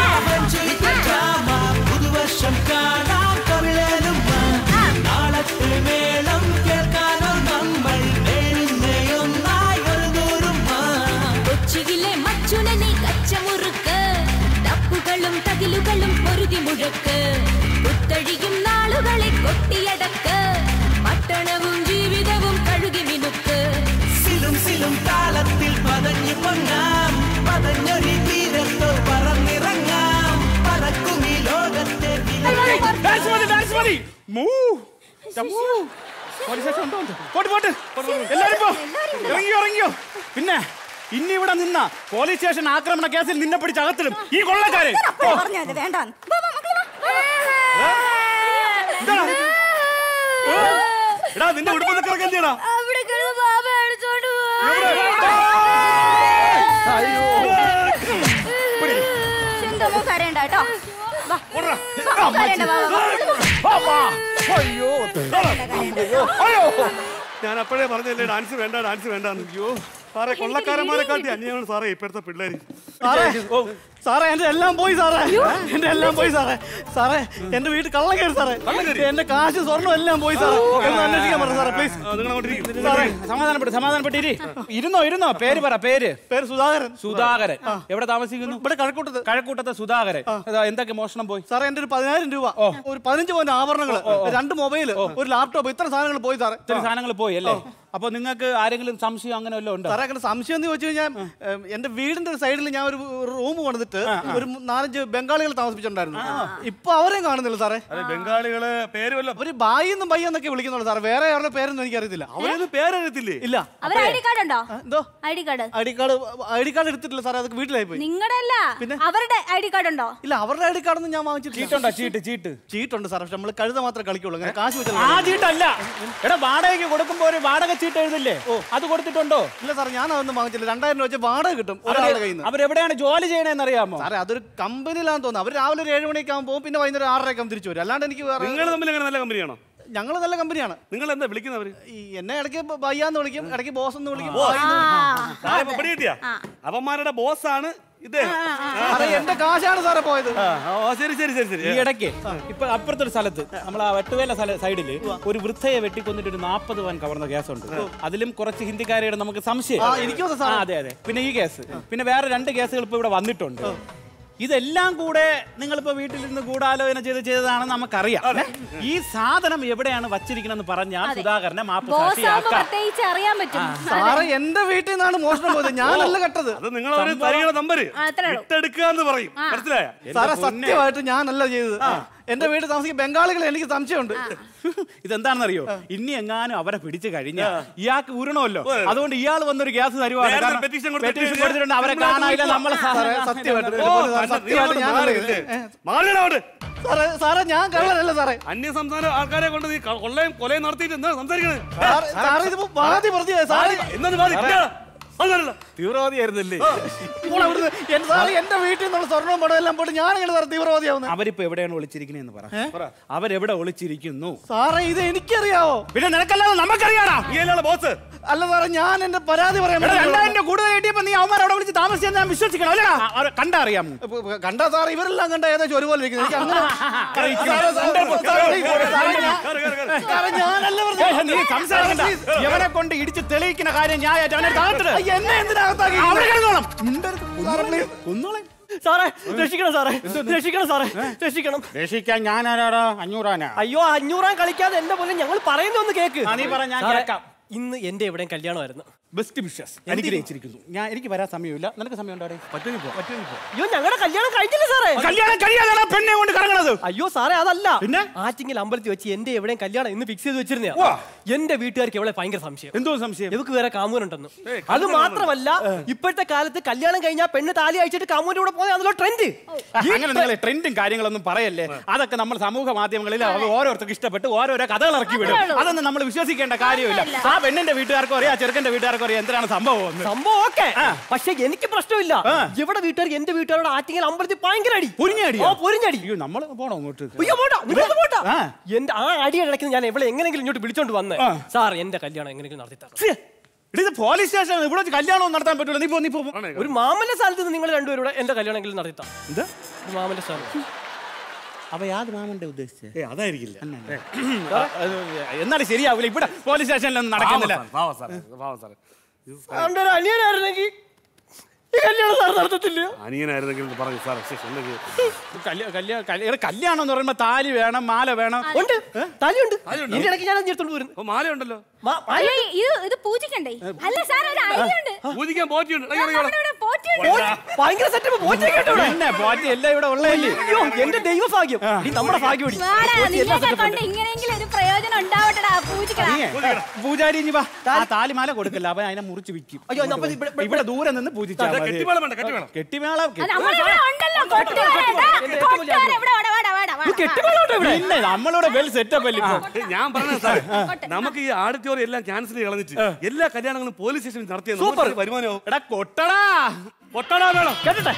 പുതുവർഷം കാണാം കവിളേലും നാളത്തെ മേളം കേൾക്കാനോ നമ്മൾ എഴുന്നയൊന്നായി ഒരു ദൂരം കൊച്ചുകിലെ മച്ചുനെ നീ കച്ചമുറുക്ക് തപ്പുകളും തകിലുകളും പൊരുതി മുഴക്ക് പുത്തഴിയും നാളുകളെ കൊട്ടിയടക്ക് പട്ടണവും ജീവിതവും കഴുകി മിനുക്ക് സിലും സിലും താളത്തിൽ പതഞ്ഞു പൊങ്ങാം പതഞ്ഞൊരു തീരത്തോ പറന്നിറങ്ങാം പറക്കും ഈ ലോകത്തെ ഡാൻസ് മതി ഡാൻസ് മതി മൂ ചമ്മൂ. പോലീസ് സ്റ്റേഷൻ ഉണ്ടോ? ഉണ്ട്. പോട്ട് പോട്ട് എല്ലാരും പോ ഇറങ്ങിയോ ഇറങ്ങിയോ പിന്നെ ഇനി ഇവിടെ നിന്ന പോലീസ് സ്റ്റേഷൻ ആക്രമണ കേസിൽ നിന്നെ പിടിച്ച് അകത്തിടും ഈ കൊള്ളക്കാരെ അപ്പഴേ പറഞ്ഞത് വേണ്ടാന്ന് വാ, വാ, മക്കള് വാ. എടാ നിന്റെ ഉടുപ്പൊക്കെ ഇറക്കല്ലേടാ അവിടെ കിടന്ന് ബാബ അടിച്ചോണ്ട് എന്റെ മോൻ കരയണ്ട കേട്ടോ വാ. വാ, കരയണ്ട, വാ, വാ, വാ. അയ്യോ അയ്യോ ഞാൻ അപ്പോഴേ പറഞ്ഞല്ലേ ഡാൻസ് വേണ്ട ഡാൻസ് വേണ്ട അയ്യോ സാറേ കൊള്ളക്കാരന്മാരെ കാട്ടി അന്യാണ് സാറേ ഇപ്പോഴത്തെ പിള്ളേര് സാറേ ഓ, സാറേ എന്റെ എല്ലാം പോയി സാറേ എന്റെ എല്ലാം പോയി സാറേ സാറേ എന്റെ വീട്ടിൽ കള്ളം കയറി സാറേ എന്റെ കാശ് സ്വർണ്ണം എല്ലാം പോയി സാറേ ഒന്ന് അന്വേഷിക്കാൻ പറഞ്ഞു സാറേ പ്ലീസ് സാറേ സമാധാനപ്പെട്ട് സമാധാനപ്പെട്ടിരി ഇരുന്നോ ഇരുന്നോ പേര് പറ പേര് പേര് സുധാകരൻ സുധാകരൻ എവിടെ താമസിക്കുന്നു ഇവിടെ കഴക്കൂട്ടത്ത് കഴക്കൂട്ടത്തെ സുധാകരൻ അതാ, എന്തൊക്കെ മോഷണം പോയി സാറേ എന്റെ ഒരു പതിനായിരം രൂപ ഒരു പതിനഞ്ച് പവന്റെ ആഭരണങ്ങൾ രണ്ട് മൊബൈൽ ഒരു ലാപ്ടോപ്പ് ഇത്ര സാധനങ്ങൾ പോയി സാറേ ഇത്ര സാധനങ്ങൾ പോയി അല്ലേ അപ്പൊ നിങ്ങൾക്ക് ആരെങ്കിലും സംശയം അങ്ങനെ വല്ലതും ഉണ്ടോ സാറേ അങ്ങനെ സംശയം എന്ന് ചോദിച്ചു കഴിഞ്ഞാൽ ഏം, എന്റെ വീടിന്റെ ഒരു സൈഡിൽ ഞാൻ ഒരു റൂം പണിതിട്ട് ഒരു മൂ- നാലഞ്ച് ബംഗാളികൾ താമസിപ്പിച്ചിട്ടുണ്ടായിരുന്നു ഇപ്പൊ അവരെയും കാണുന്നില്ല സാറേ അതെ ബംഗാളികള് പേര് വല്ല ഒരു ബായി എന്നും ബൈ എന്നൊക്കെ വിളിക്കുന്നുള്ളൂ സാറേ വേറെ അവരുടെ പേരൊന്നും എനിക്ക് അറിയത്തില്ല അവരൊന്നും പേരറിയത്തില്ലേ ഇല്ല അവർ ഐ ഡി കാർഡ് ഉണ്ടോ എന്തോ I D card I D card I D card എടുത്തിട്ടില്ല സാറേ അതൊക്കെ വീട്ടിലായി പോയി നിങ്ങളുടെ അല്ല അവരുടെ ഐ ഡി കാർഡ് ഉണ്ടോ ഇല്ല അവരുടെ ഐ ഡി കാർഡൊന്നും ഞാൻ വാങ്ങിച്ചിട്ടില്ല ചീട്ടുണ്ടോ ചീട്ട് ചീട്ട് ചീട്ടുണ്ട് സാറേ പക്ഷെ നമ്മൾ കഴുത മാത്രമേ കളിക്കുള്ളൂ അങ്ങനെ കാശ് ആ ചീട്ടല്ല എടാ വാടകയ്ക്ക് കൊടുക്കുമ്പോ ഒരു വാടക ചീട്ട് എഴുതില്ലേ അത് കൊടുത്തിട്ടുണ്ടോ ഇല്ല സാർ ഞാൻ അതൊന്നും വാങ്ങിച്ചില്ല രണ്ടായിരം രൂപ വെച്ച് വാടക കിട്ടും ഒരാളുടെ കയ്യിൽ നിന്ന് അവരെവിടെയാണ് ജോലി ചെയ്യണേന്ന് അറിയാമോ സാറേ അതൊരു കമ്പനിയിലാന്ന് തോന്നുന്നു അവർ രാവിലെ ഒരു ഏഴ് മണിയൊക്കെ ആകുമ്പോൾ പിന്നെ വൈകുന്നേരം ആറരയൊക്കെ ആകുമ്പോൾ തിരിച്ചു വരും അല്ലാണ്ട് എനിക്ക് വേറെ നിങ്ങൾ തമ്മിൽ അങ്ങനെ നല്ല കമ്പനിയാണോ ഞങ്ങൾ നല്ല കമ്പനിയാണ് നിങ്ങൾ എന്താ വിളിക്കുന്നവര് ഈ എന്നെ ഇടയ്ക്ക് ബയ്യാന്ന് വിളിക്കും ഇടയ്ക്ക് ബോസ് എന്ന് വിളിക്കും ബോസ്. ബായി എന്ന് സാറേ ഇപ്പൊ പിടി കിട്ടിയാ അവന്മാരുടെ ബോസാണ് ഇദ്ദേഹം സാറേ എന്റെ കാശാണ് സാറേ പോയത് ആ, ഓ ശരി ശരി ശരി ശരി ഈ ഇടയ്ക്ക് ഇപ്പൊ അപ്പുറത്തൊരു സ്ഥലത്ത് നമ്മൾ ആ വെട്ടുവേല സ്ഥല സൈഡില് ഒരു വൃദ്ധയെ വെട്ടിക്കൊന്നിട്ട് ഒരു നാൽപ്പത് പവൻ കവർന്ന കേസുണ്ട് അതിലും കുറച്ച് ഹിന്ദിക്കാരെയുടെ നമുക്ക് സംശയം ആ, എനിക്കും അതെ സാറേ. ആ, അതെ അതെ പിന്നെ ഈ കേസ് പിന്നെ വേറെ രണ്ട് കേസുകൾ ഇപ്പൊ ഇവിടെ വന്നിട്ടുണ്ട് ഇതെല്ലാം കൂടെ നിങ്ങളിപ്പോ വീട്ടിലിരുന്ന് ഗൂഢാലോചന ചെയ്ത് ചെയ്തതാണെന്ന് നമുക്കറിയാം ഈ സാധനം എവിടെയാണ് വച്ചിരിക്കണമെന്ന് പറഞ്ഞാൽ അതെ. സുധാകരനെ മാപ്പ് ബോസ് ആവുമ്പോ സാക്ഷിയാക്കാം പ്രത്യേകിച്ച് അറിയാൻ പറ്റും സാറേ എന്റെ വീട്ടിൽ നിന്നാണ് മോഷണം പോയത് ഞാനല്ല കട്ടത് അത് നിങ്ങൾ ഒരു തരികളെ നമ്പര് ആ, അത്രേ ഉള്ളൂ. ഇട്ടെടുക്കുക എന്ന് പറയും മനസ്സിലായ സാറേ സത്യമായിട്ട് ഞാനല്ല ചെയ്തത് എന്റെ വീട്ടിൽ താമസിക്കുന്ന ബംഗാളികൾ എനിക്ക് സംശയമുണ്ട് ഇതെന്താണെന്നറിയോ ഇനി എങ്ങാനും അവരെ പിടിച്ചു കഴിഞ്ഞാൽ ഇയാൾക്ക് ഉരണമല്ലോ അതുകൊണ്ട് ഇയാൾ വന്നൊരു ഗ്യാസ് തരുവാണ് നേരത്തെ കാരണം petition കൊടുത്തിട്ട് petition കൊടുത്തിട്ടുണ്ട് അവരെ criminal കാണാനില്ല ആയിട്ട് നമ്മളെ സാറേ, സത്യമായിട്ട് ഓ, സത്യമായിട്ട് ഞാൻ മാറിയില്ലേ? മാറിയടാ അവിടെ. സാറേ സാറേ ഞാൻ കള്ളനല്ല സാറേ അന്യ സംസ്ഥാന ആൾക്കാരെ കൊണ്ട് നീ ക- കൊള്ളയും കൊലയും നടത്തിയിട്ട് എന്താ സംസാരിക്കണേ സാറേ, സാറേ ഇതിപ്പോ വാദി പ്രതിയാ സാറേ എന്നത് വാദി സാറേ. അതല്ല തീവ്രവാദിയായിരുന്നല്ലേ പോടാ അവിടുന്ന്. എൻ- സാറേ എന്റെ വീട്ടിൽ നിന്നുള്ള സ്വർണ്ണവും പടവും എല്ലാം പോയിട്ട് ഞാൻ എങ്ങനെ സാർ തീവ്രവാദിയാവുന്നത് അവരിപ്പോ എവിടെയാണ് ഒളിച്ചിരിക്കുന്നതെന്ന് പറ അവരെവിടെ ഒളിച്ചിരിക്കുന്നു സാറേ ഇത് എനിക്കറിയാവോ പിന്നെ നിനക്കല്ലാതെ നമുക്കറിയാടാ നീ ബോസ് അല്ല സാറേ ഞാൻ എന്റെ പരാതി പറയാൻ എടാ, വേണ്ടി രണ്ടായിരം കൂടുതൽ കിട്ടിയപ്പോ നീ അവന്മാർ അവിടെ വിളിച്ച് താമസിച്ചെന്ന് ഞാൻ വിശ്വസിക്കണം അല്ലടാ കണ്ടറിയാമോ കണ്ടാ സാർ ഇവരെല്ലാം കണ്ട ഏകദേശം ഒരുപോലെ ഇരിക്കുന്നു എനിക്ക് അങ്ങനെ സാറേ, സാറേ, സാറേ, സാറേ, സാറേ, ഞാൻ- സാറേ, ഞാനല്ല പറഞ്ഞത്. ഏയ്, നീ സംസാരിക്കണ്ട എവനെ കൊണ്ട് ഇടിച്ച് തെളിയിക്കുന്ന കാര്യം ഞാൻ ഏറ്റു. അവനെ താഴ്ത്തിട്ട്. അയ്യ, എന്നെ എന്തിനകത്താക്കി അവിടെ കിടന്നോളാം. സാറേ രക്ഷിക്കണം സാറേ രക്ഷിക്കണം സാറേ രക്ഷിക്കണം രക്ഷിക്കാൻ ഞാനാരാടാ അഞ്ഞൂറാനാ അയ്യോ അഞ്ഞൂറാം കളിക്കാതെ എന്റെ പോലെ ഞങ്ങൾ പറയുന്നൊന്ന് കേക്ക് ആ, നീ പറ, ഞാൻ സാറേ, കേൾക്കാം. ഇന്ന് എന്റെ എവിടെയും കല്യാണമായിരുന്നു ബെസ്റ്റ് വിഷസ് അനുഗ്രഹിച്ചിരിക്കുന്നു ഞാൻ എനിക്ക് വരാൻ സമയമില്ല നിനക്ക് സമയമുണ്ടോ അവിടെ പറ്റുമെങ്കിൽ പോ പറ്റുമെങ്കിൽ പോ അയ്യോ ഞങ്ങളുടെ കല്യാണം കഴിഞ്ഞില്ല സാറേ കല്യാണം കഴിയാതെ പെണ്ണെ കൊണ്ട് കറങ്ങണത് അയ്യോ സാറേ അതല്ല പിന്നെ ആറ്റിങ്ങൽ അമ്പലത്തിൽ വെച്ച് എന്റെ എവിടെയും കല്യാണം ഇന്ന് ഫിക്സ് ചെയ്ത് വെച്ചിരുന്ന വാ. എന്റെ വീട്ടുകാർക്ക് എവിടെ ഭയങ്കര സംശയം എന്തോ സംശയം ഇവക്ക് വേറെ കാമൂനുണ്ടെന്ന് ഏയ്, അത് മാത്രമല്ല ഇപ്പോഴത്തെ കാലത്ത് കല്യാണം കഴിഞ്ഞാൽ പെണ്ണ് താലി അയച്ചിട്ട് കാമൂന്റെ കൂടെ പോകുന്ന ട്രെൻഡ് അങ്ങനെ നിങ്ങൾ ട്രെൻഡും കാര്യങ്ങളൊന്നും പറയല്ലേ അതൊക്കെ നമ്മൾ സമൂഹ മാധ്യമങ്ങളിൽ അവർ ഓരോരുത്തർക്ക് ഇഷ്ടപ്പെട്ട് ഓരോരോ കഥകൾ ഇറക്കി വിടും അതൊന്നും നമ്മൾ വിശ്വസിക്കേണ്ട കാര്യമില്ല ആ പെണ്ണിന്റെ വീട്ടുകാർക്കും അറിയാം ആ ചെറുക്കന്റെ വീട്ടുകാർക്കും അറിയാം എന്തിനാണ് സംഭവം എന്ന്. സംഭവം ഓക്കെ പക്ഷെ എനിക്ക് പ്രശ്നമില്ല ഇവിടെ വീട്ടുകാർ എന്റെ വീട്ടുകാരോട് ആറ്റിങ്ങൽ അമ്പലത്തിൽ ഭയങ്കര അടി പൊരിഞ്ഞടി ഓ പൊരിഞ്ഞടി അയ്യോ നമ്മൾ പോണോ അങ്ങോട്ട് അയ്യോ പോട്ടാ നിങ്ങളൊന്ന് പോട്ടാ ആ. എന്റെ ആ അടിയുടെ ഇടയ്ക്ക് ഞാൻ എവിടെ എങ്ങനെയെങ്കിലും ഇങ്ങോട്ട് വിളിച്ചോണ്ട് വന്നേ സാർ എന്റെ കല്യാണം എങ്ങനെയെങ്കിലും നടത്തി തരണം ഛെ, ഇത് പോലീസ് സ്റ്റേഷൻ ഇവിടെ വെച്ച് കല്യാണം നടത്താൻ പറ്റൂല നീ പോ നീ പോ ഒരു മാമന്റെ സ്ഥലത്ത് നിന്ന് നിങ്ങൾ രണ്ടുപേരും കൂടെ എന്റെ കല്യാണം എങ്കിലും നടത്തി തരണം എന്താ ഒരു മാമന്റെ സ്ഥലം അപ്പൊ യാത് മാമന്റെ ഉദ്ദേശിച്ചത് ഏ അതായിരിക്കില്ല എന്നാലും ശരിയാവില്ല ഇവിടെ പോലീസ് സ്റ്റേഷനിലൊന്നും നടക്കുന്നില്ല അവന്റെ ഒരു അനിയനായിരുന്നെങ്കിൽ ഈ കല്യാണം സാർ നടത്തത്തില്ല അനിയനായിരുന്നെങ്കിൽ പറഞ്ഞു സാർ കല്യാ- കല്യാ- കല്യാ- കല്യാണം എന്ന് പറയുമ്പോ താലി വേണം മാല വേണം ഉണ്ട് താലിയുണ്ട് ഇതിന്റെ ഇടയ്ക്ക് ഞാൻ എടുത്തോണ്ട് വരുന്നു മാല ഉണ്ടല്ലോ അയ്യോ, ഇത് ഇത് പൂജിക്കണ്ടേ അല്ല സാർ ഒരു ഐഡിയ ഉണ്ട് പൂജിക്കാൻ പോറ്റിയുണ്ട് ദാ, നമ്മുടെ ഇവിടെ പോറ്റിയുണ്ട്. ഭയങ്കര സെറ്റപ്പ് പിന്നെ പോറ്റി എല്ലാം ഇവിടെ ഉള്ളതല്ലേ അയ്യോ എന്റെ ദൈവഭാഗ്യം ഈ നമ്മുടെ ഭാഗ്യം അടി. വാടാ, പോറ്റി എല്ലാ നിന്നെയൊക്കെ setup കൊണ്ട് ഉണ്ട്. ഇങ്ങനെയെങ്കിലും ഒരു പ്രയോജനം ഉണ്ടാവട്ടെടാ പൂജിക്കടാ പൂജാരി ഇനി വാ ആ താലിമാല കൊടുക്കല്ല അവൻ അതിനെ മുറിച്ച് വിൽക്കും അയ്യോ, എന്നാ അപ്പൊ ഇവിടെ- ഇവിടെ- ഇവിടെ ദൂരെ നിന്ന് പൂജിച്ചാൽ അതെ, മതി. കെട്ടിമേളം വേണ്ട, കെട്ടിമേളം. കെട്ടിമേളം അത് നമ്മളിവിടെ ഉണ്ടല്ലോ കൊട്ടുകാരെ ദാ, കൊട്ടുകാരെ ഇവിടെ വാടാ വാടാ വാടാ വാടാ പിന്നെ നമ്മളിവിടെ വെൽ സെറ്റപ്പ് അല്ലേ ഇപ്പൊ ഏയ്, ഞാൻ പറഞ്ഞ സാർ നമുക്ക് ഈ ആഡിറ്റോറിയം എല്ലാം ക്യാൻസൽ കളഞ്ഞിട്ട് എല്ലാ കല്യാണങ്ങളും പോലീസ് സ്റ്റേഷനിൽ നടത്തിയ സൂപ്പർ വരുമാനമാവും എടാ കൊട്ടടാ പൊട്ടടാ വേണം കേട്ടെ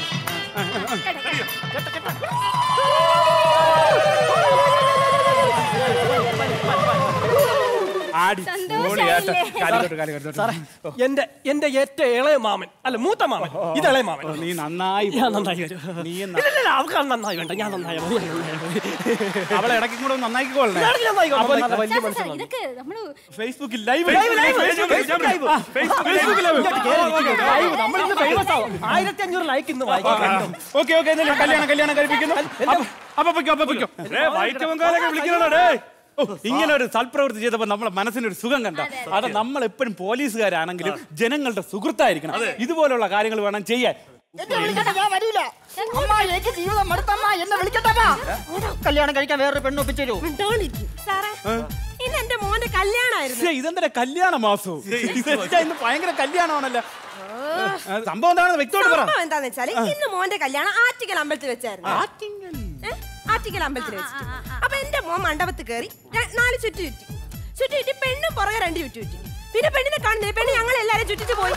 ആടി ഓടി ഏട്ടാ. കാലി തൊട്ട്, കാലി തൊട്ട്. സാറേ എന്റെ എന്റെ ഏറ്റവും ഇളയ മാമൻ അല്ല മൂത്ത മാമൻ ഇത് ഇളയ മാമൻ നീ നന്നായി ഞാൻ നന്നായി വരും നീ ഇല്ല, ഇല്ല, ഇല്ല, അവൾക്ക് നന്നായി വേണ്ട ഞാൻ നന്നായി മതി, ഞാൻ നന്നായി മതി. അവളെ ഇടയ്ക്കും കൂടെ ഒന്ന് നന്നാക്കിക്കോളണേ ഇടയ്ക്ക് നന്നായിക്കോളാം. അപ്പൊ നല്ല വലിയ സാർ, സാർ, മനസ്സിലാണ് ഇതൊക്കെ നമ്മള് ഫേസ്ബുക്കിൽ ലൈവ് ലൈവ്, ലൈവ്, ഫേസ്ബുക്കിൽ ഫേസ്ബുക്ക് ലൈവ്. ആ, ഫേസ്ബുക്കിൽ ലൈവ്. ഇങ്ങോട്ട് കേറി ഇരിക്ക്. ലൈവ്, നമ്മളിന്ന് famous ആവും. ആയിരത്തി അഞ്ഞൂറ് ലൈക്ക് ഇന്ന് വായിക്കാം ഓക്കെ ഓക്കെ എന്നാലും കല്യാണം കല്യാണം കഴിപ്പിക്കുന്നു അപ്പൊ അപ്പൊ പൊയ്ക്കോ അപ്പൊ പൊയ്ക്കോ വൈറ്റ് ബംഗാളൊക്കെ വിളിക്കണോടേ ഓ, ഇങ്ങനെ ഒരു സൽപ്രവൃത്തി ചെയ്തപ്പോൾ നമ്മളെ മനസ്സിനൊരു സുഖം കണ്ട അത് നമ്മൾ എപ്പോഴും പോലീസുകാരാണെങ്കിലും ജനങ്ങളുടെ സുഹൃത്തായിരിക്കണം ഇതുപോലുള്ള കാര്യങ്ങൾ വേണം ചെയ്യാൻ ഞാൻ വരൂല അമ്മ എനിക്ക് ജീവിതം മടുത്തമ്മ എന്നെ വിളിക്കട്ടമ്മ കല്യാണം കഴിക്കാൻ വേറൊരു പെണ്ണ് ഒപ്പിച്ചു സാറേ ഇന്ന് എന്റെ മോന്റെ കല്യാണമായിരുന്നു ശ്ശേ, ഇതെന്താ കല്യാണ മാസവും ഇന്ന് ഭയങ്കര കല്യാണമാണല്ലോ ആ, സംഭവം എന്താണെന്ന് വ്യക്തമായിട്ട് പറ സംഭവം എന്താന്ന് വെച്ചാല് ഇന്ന് മോന്റെ കല്യാണം ആറ്റിക്കൽ അമ്പലത്തിൽ വെച്ചായിരുന്നു ഏ? ആറ്റിക്കൽ അമ്പലത്തിൽ വെച്ചിട്ട് അപ്പൊ എന്റെ മോൻ മണ്ഡപത്തിൽ കയറി ര- നാല് ചുറ്റി ചുറ്റി ചുറ്റി ചുറ്റി പെണ്ണ് പുറകെ രണ്ട് ചുറ്റി ചുറ്റി പിന്നെ പെണ്ണിനെ കാണുന്നില്ല പെണ്ണ് ഞങ്ങൾ എല്ലാരും ചുറ്റിച്ച് പോയി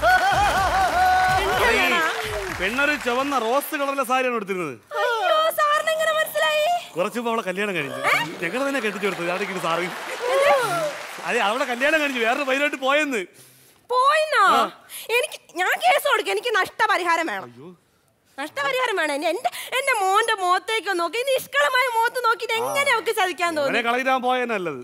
പെണ്ണൊരു ചുവന്ന റോസ് കളറിലെ സാരിയാണ് എടുത്തിരുന്നത് അയ്യോ സാറിന് എങ്ങനെ മനസ്സിലായി കുറച്ച് മുമ്പ് അവളെ കല്യാണം കഴിഞ്ഞു ഞങ്ങൾ തന്നെ കെട്ടിച്ചു കൊടുത്തത് അവിടെ സാറി അതെ അവളെ കല്യാണം കഴിഞ്ഞു വേറൊരു പൈലോട്ട് പോയെന്ന് പോയിന്നോ എനിക്ക് ഞാൻ കേസ് കൊടുക്കും എനിക്ക് നഷ്ടപരിഹാരം വേണം നഷ്ടപരിഹാരം വേണം എന്നെ- എന്റെ എന്റെ മോന്റെ മുഖത്തേക്ക് നോക്കി ഈ നിഷ്കളമായ മുഖത്ത് നോക്കിട്ട് എങ്ങനെ അവർക്ക് ചതിക്കാൻ അവനെ തോന്നി കളയിടാൻ പോയ നല്ലത്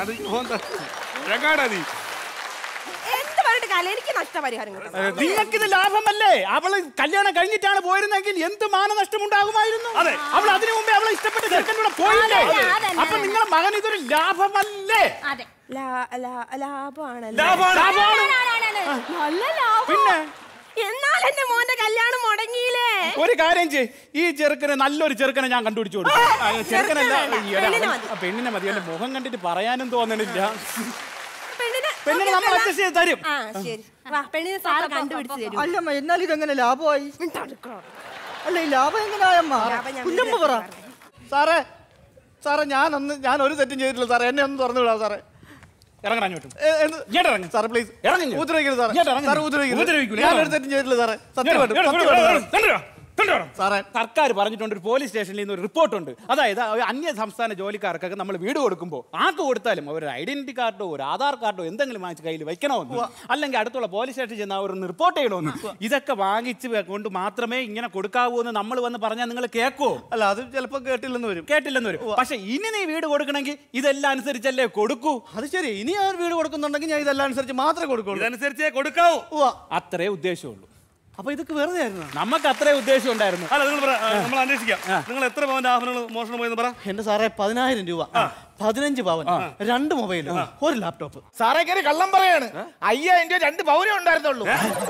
നീ എന്ത് പറഞ്ഞിട്ട് കാലം എനിക്ക് നഷ്ടപരിഹാരം കിട്ടണം നിങ്ങൾക്കിത് ലാഭമല്ലേ അവള് കല്യാണം കഴിഞ്ഞിട്ടാണ് പോയിരുന്നെങ്കിൽ എന്ത് മാനനഷ്ടം ഉണ്ടാകുമായിരുന്നു അതെ. അവൾ അതിനു മുമ്പേ അവളെ ഇഷ്ടപ്പെട്ട ചെറുക്കൻ്റെ പോയില്ലേ അതെ, അതെ, അതെ. അപ്പൊ നിങ്ങളെ മകൻ ഇതൊരു ലാഭമല്ലേ അതെ ലാ- ലാ- ലാഭമാണല്ലോ ലാഭമാണ്. ആണ്, ആണ്, ആണ്, ആണ്. നല്ല ലാഭം പിന്നെ എന്നാൽ എന്റെ മോന്റെ കല്യാണം മുടങ്ങിയില്ലേ ഒരു കാര്യം ചെയ് ഈ ചെറുക്കന് നല്ലൊരു ചെറുക്കനെ ഞാൻ കണ്ടുപിടിച്ചു കൊടുക്കും ആ, ചെറുക്കനല്ല ചെറുക്കനല്ല, ഈയിടെ പെണ്ണിനെ അവൻ- ആ, പെണ്ണിനെ മതി എന്റെ മുഖം കണ്ടിട്ട് പറയാനും തോന്നണില്ല പെണ്ണിനെ പെണ്ണിനെ നമ്മൾ adjust ചെയ്ത് തരും. ആ ശരി വാ പെണ്ണിനെ സാറ് കണ്ടുപിടിച്ച് തരും അല്ലമ്മ എന്നാൽ ഇതെങ്ങനെ ലാഭമായി അല്ല ഈ ലാഭം എങ്ങനെയായമ്മ കുഞ്ഞമ്മ പറ സാറേ സാറേ ഞാനൊന്ന് ഞാൻ ഒരു തെറ്റും ചെയ്തിട്ടില്ല സാറേ എന്നെ ഒന്ന് തുറന്നു വിടാം സാറേ ഇറങ്ങണം അങ്ങോട്ട് ഇങ്ങോട്ട് ഇറങ്ങ് സാറേ പ്ലീസ് ഇറങ്ങി ഉപദ്രവിക്കരുത് സാറേ. ഇങ്ങോട്ട് ഇറങ്ങ്. സാറേ, ഉപദ്രവിക്കരുത്. ഉപദ്രവിക്കൂല. ഞാനൊരു തെറ്റും ചെയ്തിട്ടില്ല സാറേ. സത്യമായിട്ടും, ഇങ്ങോട്ട്, ഇങ്ങോട്ട്, സത്യമായിട്ടും. ഇങ്ങോട്ട്, ഇങ്ങോട്ട്, ഇങ്ങോട്ട് വാ. സാറേ സർക്കാർ പറഞ്ഞിട്ടുണ്ട് ഒരു പോലീസ് സ്റ്റേഷനിൽ നിന്ന് ഒരു റിപ്പോർട്ടുണ്ട് അതായത് ആ അന്യ സംസ്ഥാന ജോലിക്കാർക്കൊക്കെ നമ്മൾ വീട് കൊടുക്കുമ്പോൾ ആർക്ക് കൊടുത്താലും അവർ ഐഡന്റിറ്റി കാർഡോ ഒരു ആധാർ കാർഡോ എന്തെങ്കിലും വാങ്ങിച്ച് കയ്യിൽ വെക്കണമെന്ന് അല്ലെങ്കിൽ അടുത്തുള്ള പോലീസ് സ്റ്റേഷനിൽ ചെന്ന് അവർ റിപ്പോർട്ട് ചെയ്യണമെന്ന് ഇതൊക്കെ വാങ്ങിച്ച് വെ- കൊണ്ട് മാത്രമേ ഇങ്ങനെ കൊടുക്കാവൂ എന്ന് നമ്മൾ വന്ന് പറഞ്ഞാൽ നിങ്ങൾ കേൾക്കോ അല്ല അത് ചിലപ്പോൾ കേട്ടില്ലെന്ന് വരും കേട്ടില്ലെന്ന് വരും പക്ഷെ ഇനി നീ വീട് കൊടുക്കണമെങ്കിൽ ഇതെല്ലാം അനുസരിച്ചല്ലേ കൊടുക്കൂ അത് ശരി ഇനി ഞാൻ ഒരു വീട് കൊടുക്കുന്നുണ്ടെങ്കിൽ ഞാൻ ഇതെല്ലാം അനുസരിച്ച് മാത്രമേ കൊടുക്കുള്ളൂ ഇതനുസരിച്ചേ കൊടുക്കാവൂ അത്രേ ഉദ്ദേശമുള്ളൂ അപ്പൊ ഇതൊക്കെ വെറുതെ ആയിരുന്നു നമുക്ക് അത്രേ ഉദ്ദേശം ഉണ്ടായിരുന്നു അല്ല നിങ്ങൾ പറ ആ, നമ്മൾ അന്വേഷിക്കാം നിങ്ങൾ എത്ര പവന്റെ ആഭരണങ്ങൾ മോഷണം പോയെന്ന് പറ എന്റെ സാറേ പതിനായിരം രൂപ പതിനഞ്ച് പവൻ രണ്ട് മൊബൈൽ ഒരു ലാപ്ടോപ്പ് സാറേ കയറി കള്ളം പറയാണ് അയ്യായിരം രൂപ രണ്ട് പൗരേ ഉണ്ടായിരുന്നുള്ളൂ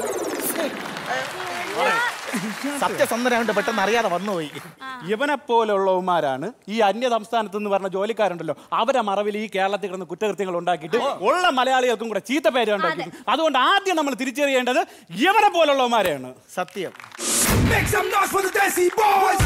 സത്യസന്ധനായിട്ട് പെട്ടെന്ന് അറിയാതെ വന്നുപോയി ഇവനെ പോലുള്ളവന്മാരാണ് ഈ അന്യ സംസ്ഥാനത്ത് നിന്ന് പറഞ്ഞ ജോലിക്കാരുണ്ടല്ലോ അവരെ മറവിൽ ഈ കേരളത്തിൽ കിടന്ന് കുറ്റകൃത്യങ്ങൾ ഉണ്ടാക്കിയിട്ട് ഉള്ള മലയാളികൾക്കും കൂടെ ചീത്ത പേര് ഉണ്ടാക്കി അതുകൊണ്ട് ആദ്യം നമ്മൾ തിരിച്ചറിയേണ്ടത് ഇവരെ പോലുള്ളവന്മാരെയാണ് സത്യം Make some noise for the Desi Boys!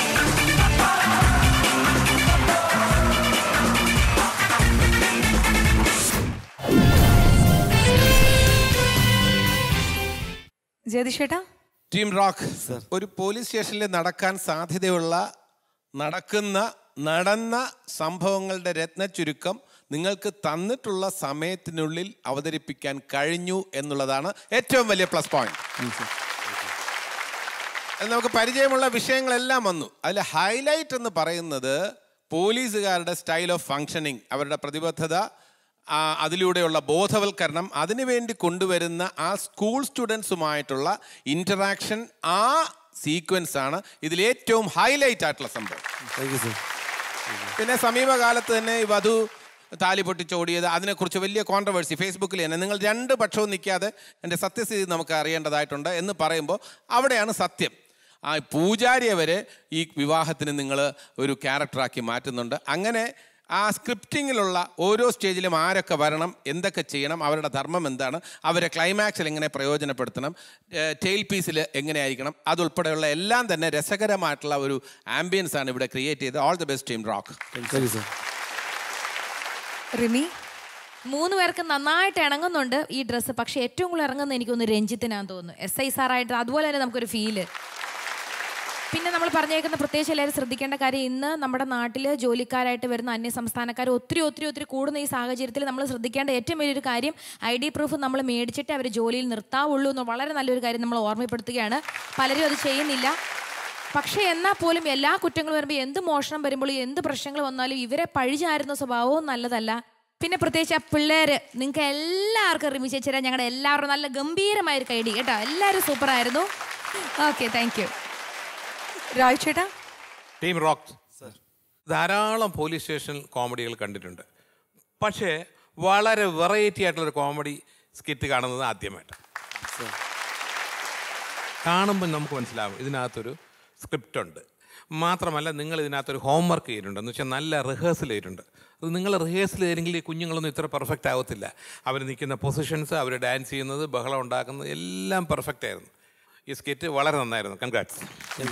ജ്യോതിഷേട്ടാ ടീം റോക്ക് ഒരു പോലീസ് സ്റ്റേഷനിൽ നടക്കാൻ സാധ്യതയുള്ള നടക്കുന്ന നടന്ന സംഭവങ്ങളുടെ രത്ന ചുരുക്കം നിങ്ങൾക്ക് തന്നിട്ടുള്ള സമയത്തിനുള്ളിൽ അവതരിപ്പിക്കാൻ കഴിഞ്ഞു എന്നുള്ളതാണ് ഏറ്റവും വലിയ പ്ലസ് പോയിന്റ് അത് നമുക്ക് പരിചയമുള്ള വിഷയങ്ങളെല്ലാം വന്നു അതിൽ ഹൈലൈറ്റ് എന്ന് പറയുന്നത് പോലീസുകാരുടെ സ്റ്റൈൽ ഓഫ് ഫങ്ഷനിങ് അവരുടെ പ്രതിബദ്ധത ആ, അതിലൂടെയുള്ള ബോധവൽക്കരണം അതിനുവേണ്ടി കൊണ്ടുവരുന്ന ആ സ്കൂൾ സ്റ്റുഡൻസുമായിട്ടുള്ള ഇൻറ്ററാക്ഷൻ ആ സീക്വൻസ് ആണ് ഇതിൽ ഏറ്റവും ഹൈലൈറ്റ് ആയിട്ടുള്ള സംഭവം പിന്നെ സമീപകാലത്ത് തന്നെ ഈ വധു താലി പൊട്ടിച്ചോടിയത് അതിനെക്കുറിച്ച് വലിയ കോൺട്രവേഴ്സി ഫേസ്ബുക്കിൽ തന്നെ നിങ്ങൾ രണ്ട് പക്ഷവും നിൽക്കാതെ എൻ്റെ സത്യസ്ഥിതി നമുക്ക് അറിയേണ്ടതായിട്ടുണ്ട് എന്ന് പറയുമ്പോൾ അവിടെയാണ് സത്യം ആ പൂജാരിയെ വരെ ഈ വിവാഹത്തിന് നിങ്ങൾ ഒരു ക്യാരക്ടറാക്കി മാറ്റുന്നുണ്ട് അങ്ങനെ ആ സ്ക്രിപ്റ്റിങ്ങിലുള്ള ഓരോ സ്റ്റേജിലും ആരൊക്കെ വരണം എന്തൊക്കെ ചെയ്യണം അവരുടെ ധർമ്മം എന്താണ് അവരെ ക്ലൈമാക്സിൽ എങ്ങനെ പ്രയോജനപ്പെടുത്തണം ടെയിൽ പീസിൽ എങ്ങനെ ആയിരിക്കണം അതുൾപ്പെടെയുള്ള എല്ലാം തന്നെ രസകരമായിട്ടുള്ള ഒരു ആംബിയൻസ് ആണ് ഇവിടെ ക്രിയേറ്റ് ചെയ്തത് all the best team rock Rimi മൂന്ന് പേർക്ക് നന്നായിട്ട് ഇണങ്ങുന്നുണ്ട് ഈ ഡ്രസ്സ് പക്ഷെ ഏറ്റവും കൂടുതൽ ഇറങ്ങുന്ന എനിക്കൊന്ന് രഞ്ജിത്തിനാന്ന് തോന്നുന്നു എസ് ഐ സാറായിട്ട് അതുപോലെ തന്നെ നമുക്കൊരു ഫീല് പിന്നെ നമ്മൾ പറഞ്ഞേക്കുന്ന പ്രത്യേകിച്ച് എല്ലാവരും ശ്രദ്ധിക്കേണ്ട കാര്യം ഇന്ന് നമ്മുടെ നാട്ടിൽ ജോലിക്കാരായിട്ട് വരുന്ന അന്യ സംസ്ഥാനക്കാർ ഒത്തിരി ഒത്തിരി ഒത്തിരി കൂടുന്ന ഈ സാഹചര്യത്തിൽ നമ്മൾ ശ്രദ്ധിക്കേണ്ട ഏറ്റവും വലിയൊരു കാര്യം ഐ ഡി പ്രൂഫ് നമ്മൾ മേടിച്ചിട്ട് അവർ ജോലിയിൽ നിർത്താവുള്ളൂ എന്ന് വളരെ നല്ലൊരു കാര്യം നമ്മൾ ഓർമ്മപ്പെടുത്തുകയാണ് പലരും അത് ചെയ്യുന്നില്ല പക്ഷേ എന്നാൽ പോലും എല്ലാ കുറ്റങ്ങളും വരുമ്പോൾ എന്ത് മോഷണം വരുമ്പോൾ എന്ത് പ്രശ്നങ്ങൾ വന്നാലും ഇവരെ പഴിചാരുന്ന സ്വഭാവവും നല്ലതല്ല പിന്നെ പ്രത്യേകിച്ച് ആ പിള്ളേർ നിങ്ങൾക്ക് എല്ലാവർക്കും റിമി ചേച്ചിരാ ഞങ്ങളുടെ എല്ലാവരും നല്ല ഗംഭീരമായ ഒരു കൈഡി കേട്ടോ എല്ലാവരും സൂപ്പറായിരുന്നു ഓക്കെ താങ്ക് യു രാജ് ചേട്ടാ ടീം റോക്ക് ധാരാളം പോലീസ് സ്റ്റേഷൻ കോമഡികൾ കണ്ടിട്ടുണ്ട് പക്ഷേ വളരെ വെറൈറ്റി ആയിട്ടുള്ളൊരു കോമഡി സ്കിറ്റ് കാണുന്നത് ആദ്യമായിട്ട് കാണുമ്പോൾ നമുക്ക് മനസ്സിലാവും ഇതിനകത്തൊരു സ്ക്രിപ്റ്റ് ഉണ്ട് മാത്രമല്ല നിങ്ങൾ ഇതിനകത്തൊരു ഹോംവർക്ക് ചെയ്തിട്ടുണ്ട് എന്ന് വെച്ചാൽ നല്ല റിഹേഴ്സൽ ചെയ്തിട്ടുണ്ട് അത് നിങ്ങൾ റിഹേഴ്സൽ ചെയ്തെങ്കിൽ ഈ കുഞ്ഞുങ്ങളൊന്നും ഇത്ര പെർഫെക്റ്റ് ആവത്തില്ല അവർ നിൽക്കുന്ന പൊസിഷൻസ് അവർ ഡാൻസ് ചെയ്യുന്നത് ബഹളം ഉണ്ടാക്കുന്നത് എല്ലാം പെർഫെക്റ്റ് ആയിരുന്നു ഈ സ്കിറ്റ് വളരെ നന്നായിരുന്നു കൺഗ്രാറ്റ്സ്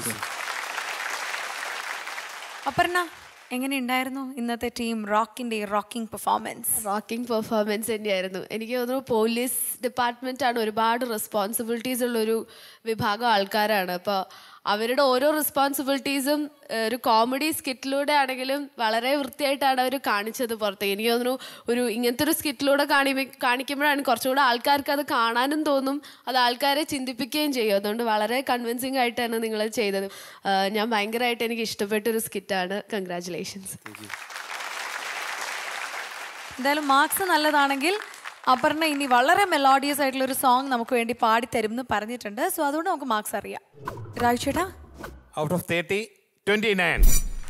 അപർണ എങ്ങനെയുണ്ടായിരുന്നു ഇന്നത്തെ ടീം റോക്കിന്റെ റോക്കിംഗ് പെർഫോമൻസ് റോക്കിംഗ് പെർഫോമൻസ് തന്നെയായിരുന്നു എനിക്ക് തോന്നുന്നു പോലീസ് ഡിപ്പാർട്ട്മെന്റ് ആണ് ഒരുപാട് റെസ്പോൺസിബിലിറ്റീസ് ഉള്ള ഒരു വിഭാഗം ആൾക്കാരാണ് അപ്പോൾ അവരുടെ ഓരോ റെസ്പോൺസിബിലിറ്റീസും ഒരു കോമഡി സ്കിറ്റിലൂടെ ആണെങ്കിലും വളരെ വൃത്തിയായിട്ടാണ് അവർ കാണിച്ചത് പുറത്ത് എനിക്ക് തോന്നുന്നു ഒരു ഇങ്ങനത്തെ ഒരു സ്കിറ്റിലൂടെ കാണി കാണിക്കുമ്പോഴാണ് കുറച്ചുകൂടെ ആൾക്കാർക്ക് അത് കാണാനും തോന്നും അത് ആൾക്കാരെ ചിന്തിപ്പിക്കുകയും ചെയ്യും അതുകൊണ്ട് വളരെ കൺവിൻസിങ് ആയിട്ടാണ് നിങ്ങൾ ചെയ്തത് ആ, ഞാൻ ഭയങ്കരമായിട്ട് എനിക്ക് ഇഷ്ടപ്പെട്ട ഒരു സ്കിറ്റാണ് കൺഗ്രാറ്റുലേഷൻസ് എന്തായാലും മാർക്സ് നല്ലതാണെങ്കിൽ അപർണ ഇനി വളരെ മെലോഡിയസ് ആയിട്ടുള്ള ഒരു സോങ് നമുക്ക് വേണ്ടി പാടി തരും എന്ന് പറഞ്ഞിട്ടുണ്ട് സോ അതുകൊണ്ട് നമുക്ക് മാർക്സ് അറിയാം രാജ് ചേട്ടാ out of thirty twenty nine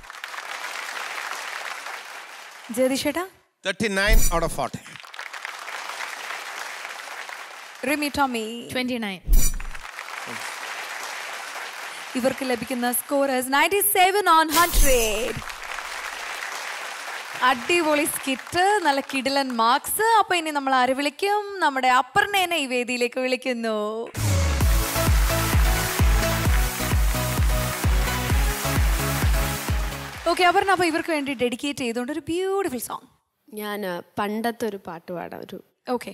Jayathi ചേട്ടാ thirty nine out of forty Rimi Tomy twenty nine ഇവർക്ക് ലഭിക്കുന്ന scorers ninety seven on hundred അടിപൊളി സ്കിറ്റ് നല്ല കിടിലൻ മാർക്സ് അപ്പൊ ഇനി നമ്മൾ ആര് വിളിക്കും നമ്മുടെ അപ്പർണേനെ ഈ വേദിയിലേക്ക് വിളിക്കുന്നു ഓക്കെ അപർണ അപ്പൊ ഇവർക്ക് വേണ്ടി ഡെഡിക്കേറ്റ് ചെയ്തുകൊണ്ട് ഒരു ബ്യൂട്ടിഫുൾ സോങ് ഞാൻ പണ്ടത്തെ ഒരു പാട്ട് പാടാം ഒരു ഓക്കെ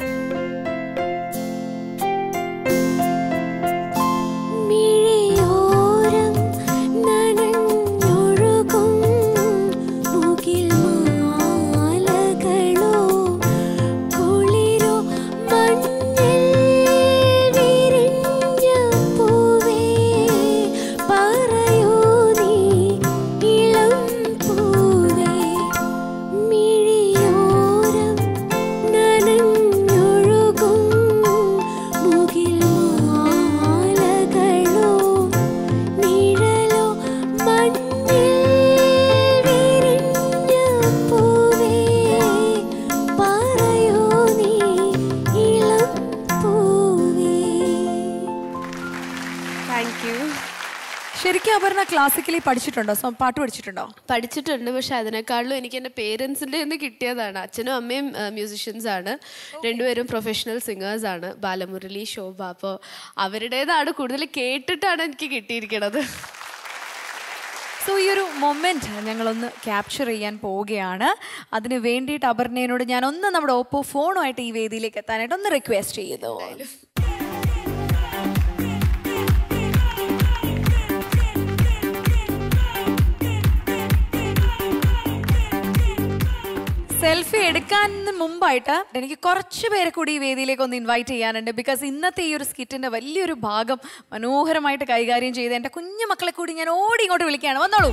മിഴിയോരം നനഞ്ഞൊഴുകും മുകിൽ മാലകളോ കുളിരോ മഞ്ഞിൽ വിരിഞ്ഞ പൂവേ പറയൂ നീ ഇളം പൂവേ മിഴിയോരം നനഞ്ഞൊഴുകും മുകിൽ മാലകളോ നിഴലോ മഞ്ഞിൽ വിരിഞ്ഞ പൂവേ പറയൂ നീ ഇളം പൂവേ താങ്ക് യു ശരിക്കും അപർണ ക്ലാസിക്കലി പഠിച്ചിട്ടുണ്ടോ സോ പാട്ട് പഠിച്ചിട്ടുണ്ടോ പഠിച്ചിട്ടുണ്ട് പക്ഷെ അതിനേക്കാളും എനിക്ക് എൻ്റെ പേരൻസിൻ്റെ നിന്ന് കിട്ടിയതാണ് അച്ഛനും അമ്മയും മ്യൂസിഷ്യൻസ് ആണ് രണ്ടുപേരും പ്രൊഫഷണൽ സിംഗേഴ്സ് ആണ് ബാലമുരളി ശോഭ അപ്പോൾ അവരുടേതാണ് കൂടുതൽ കേട്ടിട്ടാണ് എനിക്ക് കിട്ടിയിരിക്കണത് സോ ഈ ഒരു മൊമെന്റ് ഞങ്ങളൊന്ന് ക്യാപ്ചർ ചെയ്യാൻ പോവുകയാണ് അതിന് വേണ്ടിയിട്ട് അപർണയോട് ഞാൻ ഒന്ന് നമ്മുടെ ഓപ്പോ ഫോണുമായിട്ട് ഈ വേദിയിലേക്ക് എത്താനായിട്ട് ഒന്ന് റിക്വസ്റ്റ് ചെയ്യുന്നു സെൽഫി എടുക്കാൻ മുമ്പായിട്ട് എനിക്ക് കുറച്ച് പേരെ കൂടി ഈ വേദിയിലേക്ക് ഒന്ന് ഇൻവൈറ്റ് ചെയ്യാനുണ്ട് ബിക്കോസ് ഇന്നത്തെ ഈ ഒരു സ്കിറ്റിന്റെ വലിയൊരു ഭാഗം മനോഹരമായിട്ട് കൈകാര്യം ചെയ്ത് എൻ്റെ കുഞ്ഞു മക്കളെ കൂടി ഞാൻ ഓടി ഇങ്ങോട്ട് വിളിക്കുകയാണ് വന്നോളൂ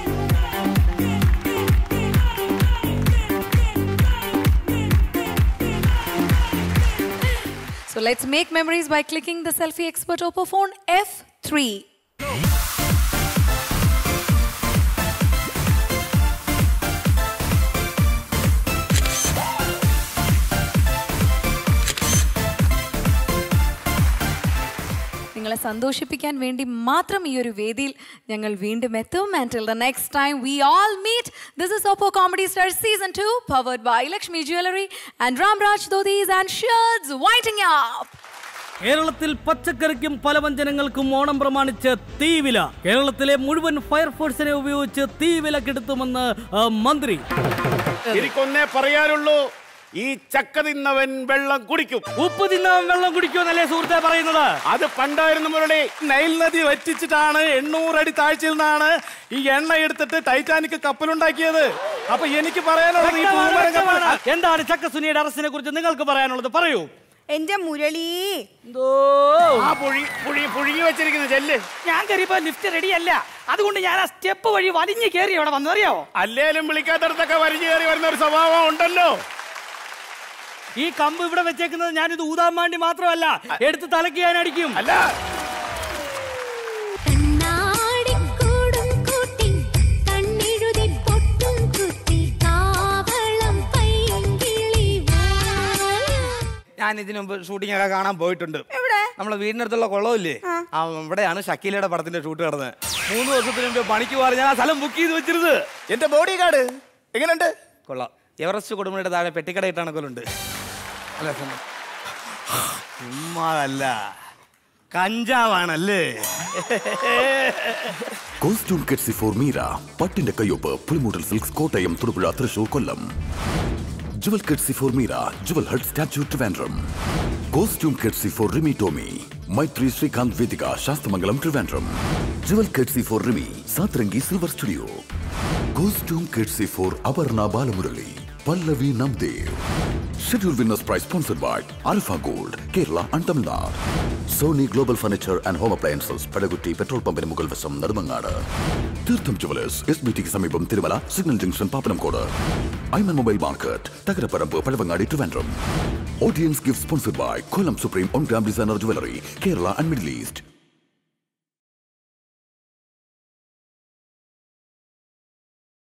So let's make memories by clicking the Selfie Expert Oppo phone F3. നിങ്ങളെ സന്തോഷിപ്പിക്കാൻ വേണ്ടി മാത്രം ഈ ഒരു വേദിയിൽ ഞങ്ങൾ വീണ്ടും എത്തും and the next time we all meet this is Oppo comedy star season two powered by Lakshmi jewellery and Ramraj dhotis and shirts waiting up കേരളത്തിൽ പച്ചക്കറിക്കും പലവ്യഞ്ജനങ്ങൾക്കും ഓണം പ്രമാണിച്ച് തീവില കേരളത്തിലെ മുഴുവൻ ഫയർഫോഴ്സിനെ ഉപയോഗിച്ച് തീവില കെടുത്തുമെന്ന് ആ, മന്ത്രി എനിക്കൊന്നേ പറയാനുള്ളൂ ഈ ചക്ക തിന്നവൻ വെള്ളം കുടിക്കും ഉപ്പ് തിന്നവൻ വെള്ളം കുടിക്കുമെന്നല്ലേ സുഹൃത്തെ പറയുന്നത് അത് പണ്ടായിരുന്നു മുരളി നൈൽ നദി വറ്റിച്ചിട്ടാണ് എണ്ണൂറടി താഴ്ചയിൽ നിന്നാണ് ഈ എണ്ണ എടുത്തിട്ട് ടൈറ്റാനിക് കപ്പലുണ്ടാക്കിയത് അപ്പൊ എനിക്ക് പറയാനുള്ളത് ഈ പൂമരം കപ്പൽ എന്താണ് ചക്ക സുനിയുടെ അറസ്റ്റിനെ കുറിച്ച് നിങ്ങൾക്ക് പറയാനുള്ളത് പറയൂ എന്റെ മുരളി ആ പുഴി പുഴി പുഴുങ്ങി വെച്ചിരിക്കുന്ന ചെല്ല് ഞാൻ കയറിയപ്പോ ലിഫ്റ്റ് റെഡിയല്ല അതുകൊണ്ട് ഞാൻ ആ സ്റ്റെപ്പ് വഴി വലിഞ്ഞു കയറി അവിടെ വന്നറിയോ അല്ലേലും വിളിക്കാത്തടത്തൊക്കെ വരിഞ്ഞു കയറി വരുന്ന ഒരു സ്വഭാവം ഉണ്ടല്ലോ ഈ കമ്പ് ഇവിടെ വെച്ചേക്കുന്നത് ഞാനിത് ഊതാൻ വേണ്ടി മാത്രമല്ല എടുത്ത് തലക്ക് ഞാൻ അടിക്കും അല്ല കണ്ണാടിക്കൂടും കൂട്ടി കണ്ണെഴുതി പൊട്ടും കുത്തി കാവളം പൈങ്കിളി ഞാൻ ഇതിനു മുമ്പ് ഷൂട്ടിംഗ് ഒക്കെ കാണാൻ പോയിട്ടുണ്ട് നമ്മളെ വീടിനടുത്തുള്ള കുളമില്ലേ ആ ഇവിടെയാണ് ഷക്കീലയുടെ പടത്തിന്റെ ഷൂട്ട് നടന്നത് മൂന്ന് ദിവസത്തിന് മുമ്പ് പണിക്ക് പോകാൻ ഞാൻ ആ സ്ഥലം ബുക്ക് ചെയ്ത് വെച്ചിരുന്നത് എന്റെ ബോഡി ഗാർഡ് എങ്ങനെയുണ്ട് കൊള്ളാം എവറസ്റ്റ് കൊടുമുടിയുടെ താഴെ പെട്ടിക്കടയിട്ടാണ് കൊല്ലുണ്ട് അല്ല ചുമ്മാതല്ല കഞ്ചാവാണല്ലേ കോസ്റ്റ്യൂം കെറ്റ്സി ഫോർ മീര പട്ടിന്റെ കയ്യൊപ്പ് Pulimoottil silks Kottayam Thodupuzha Thrissur Kollam jewel courtesy for Meera jewel hut statue Trivandrum costume courtesy for Rimi Tomy Maithri Sreekanth Vedika Sasthamangalam Trivandrum jewel courtesy for Rimi Satrangi silver studio costume courtesy for Aparna Balamurali Pallavi Namdev schedule winners prize sponsored by alpha gold Kerala and Tamil Nadu Sony global furniture and home appliances Padakutti petrol പമ്പിന് മുകൾ വശം നെടുമങ്ങാട് തീർത്ഥം ജുവലേഴ്സ് എസ് ബി ടിക്ക് സമീപം Thirumala signal junction Pappanamcode Aiman mobile market Thakaraparambu Pazhavangadi Trivandrum audience gift sponsored by Kollam supreme one gram designer jewellery Kerala and Middle east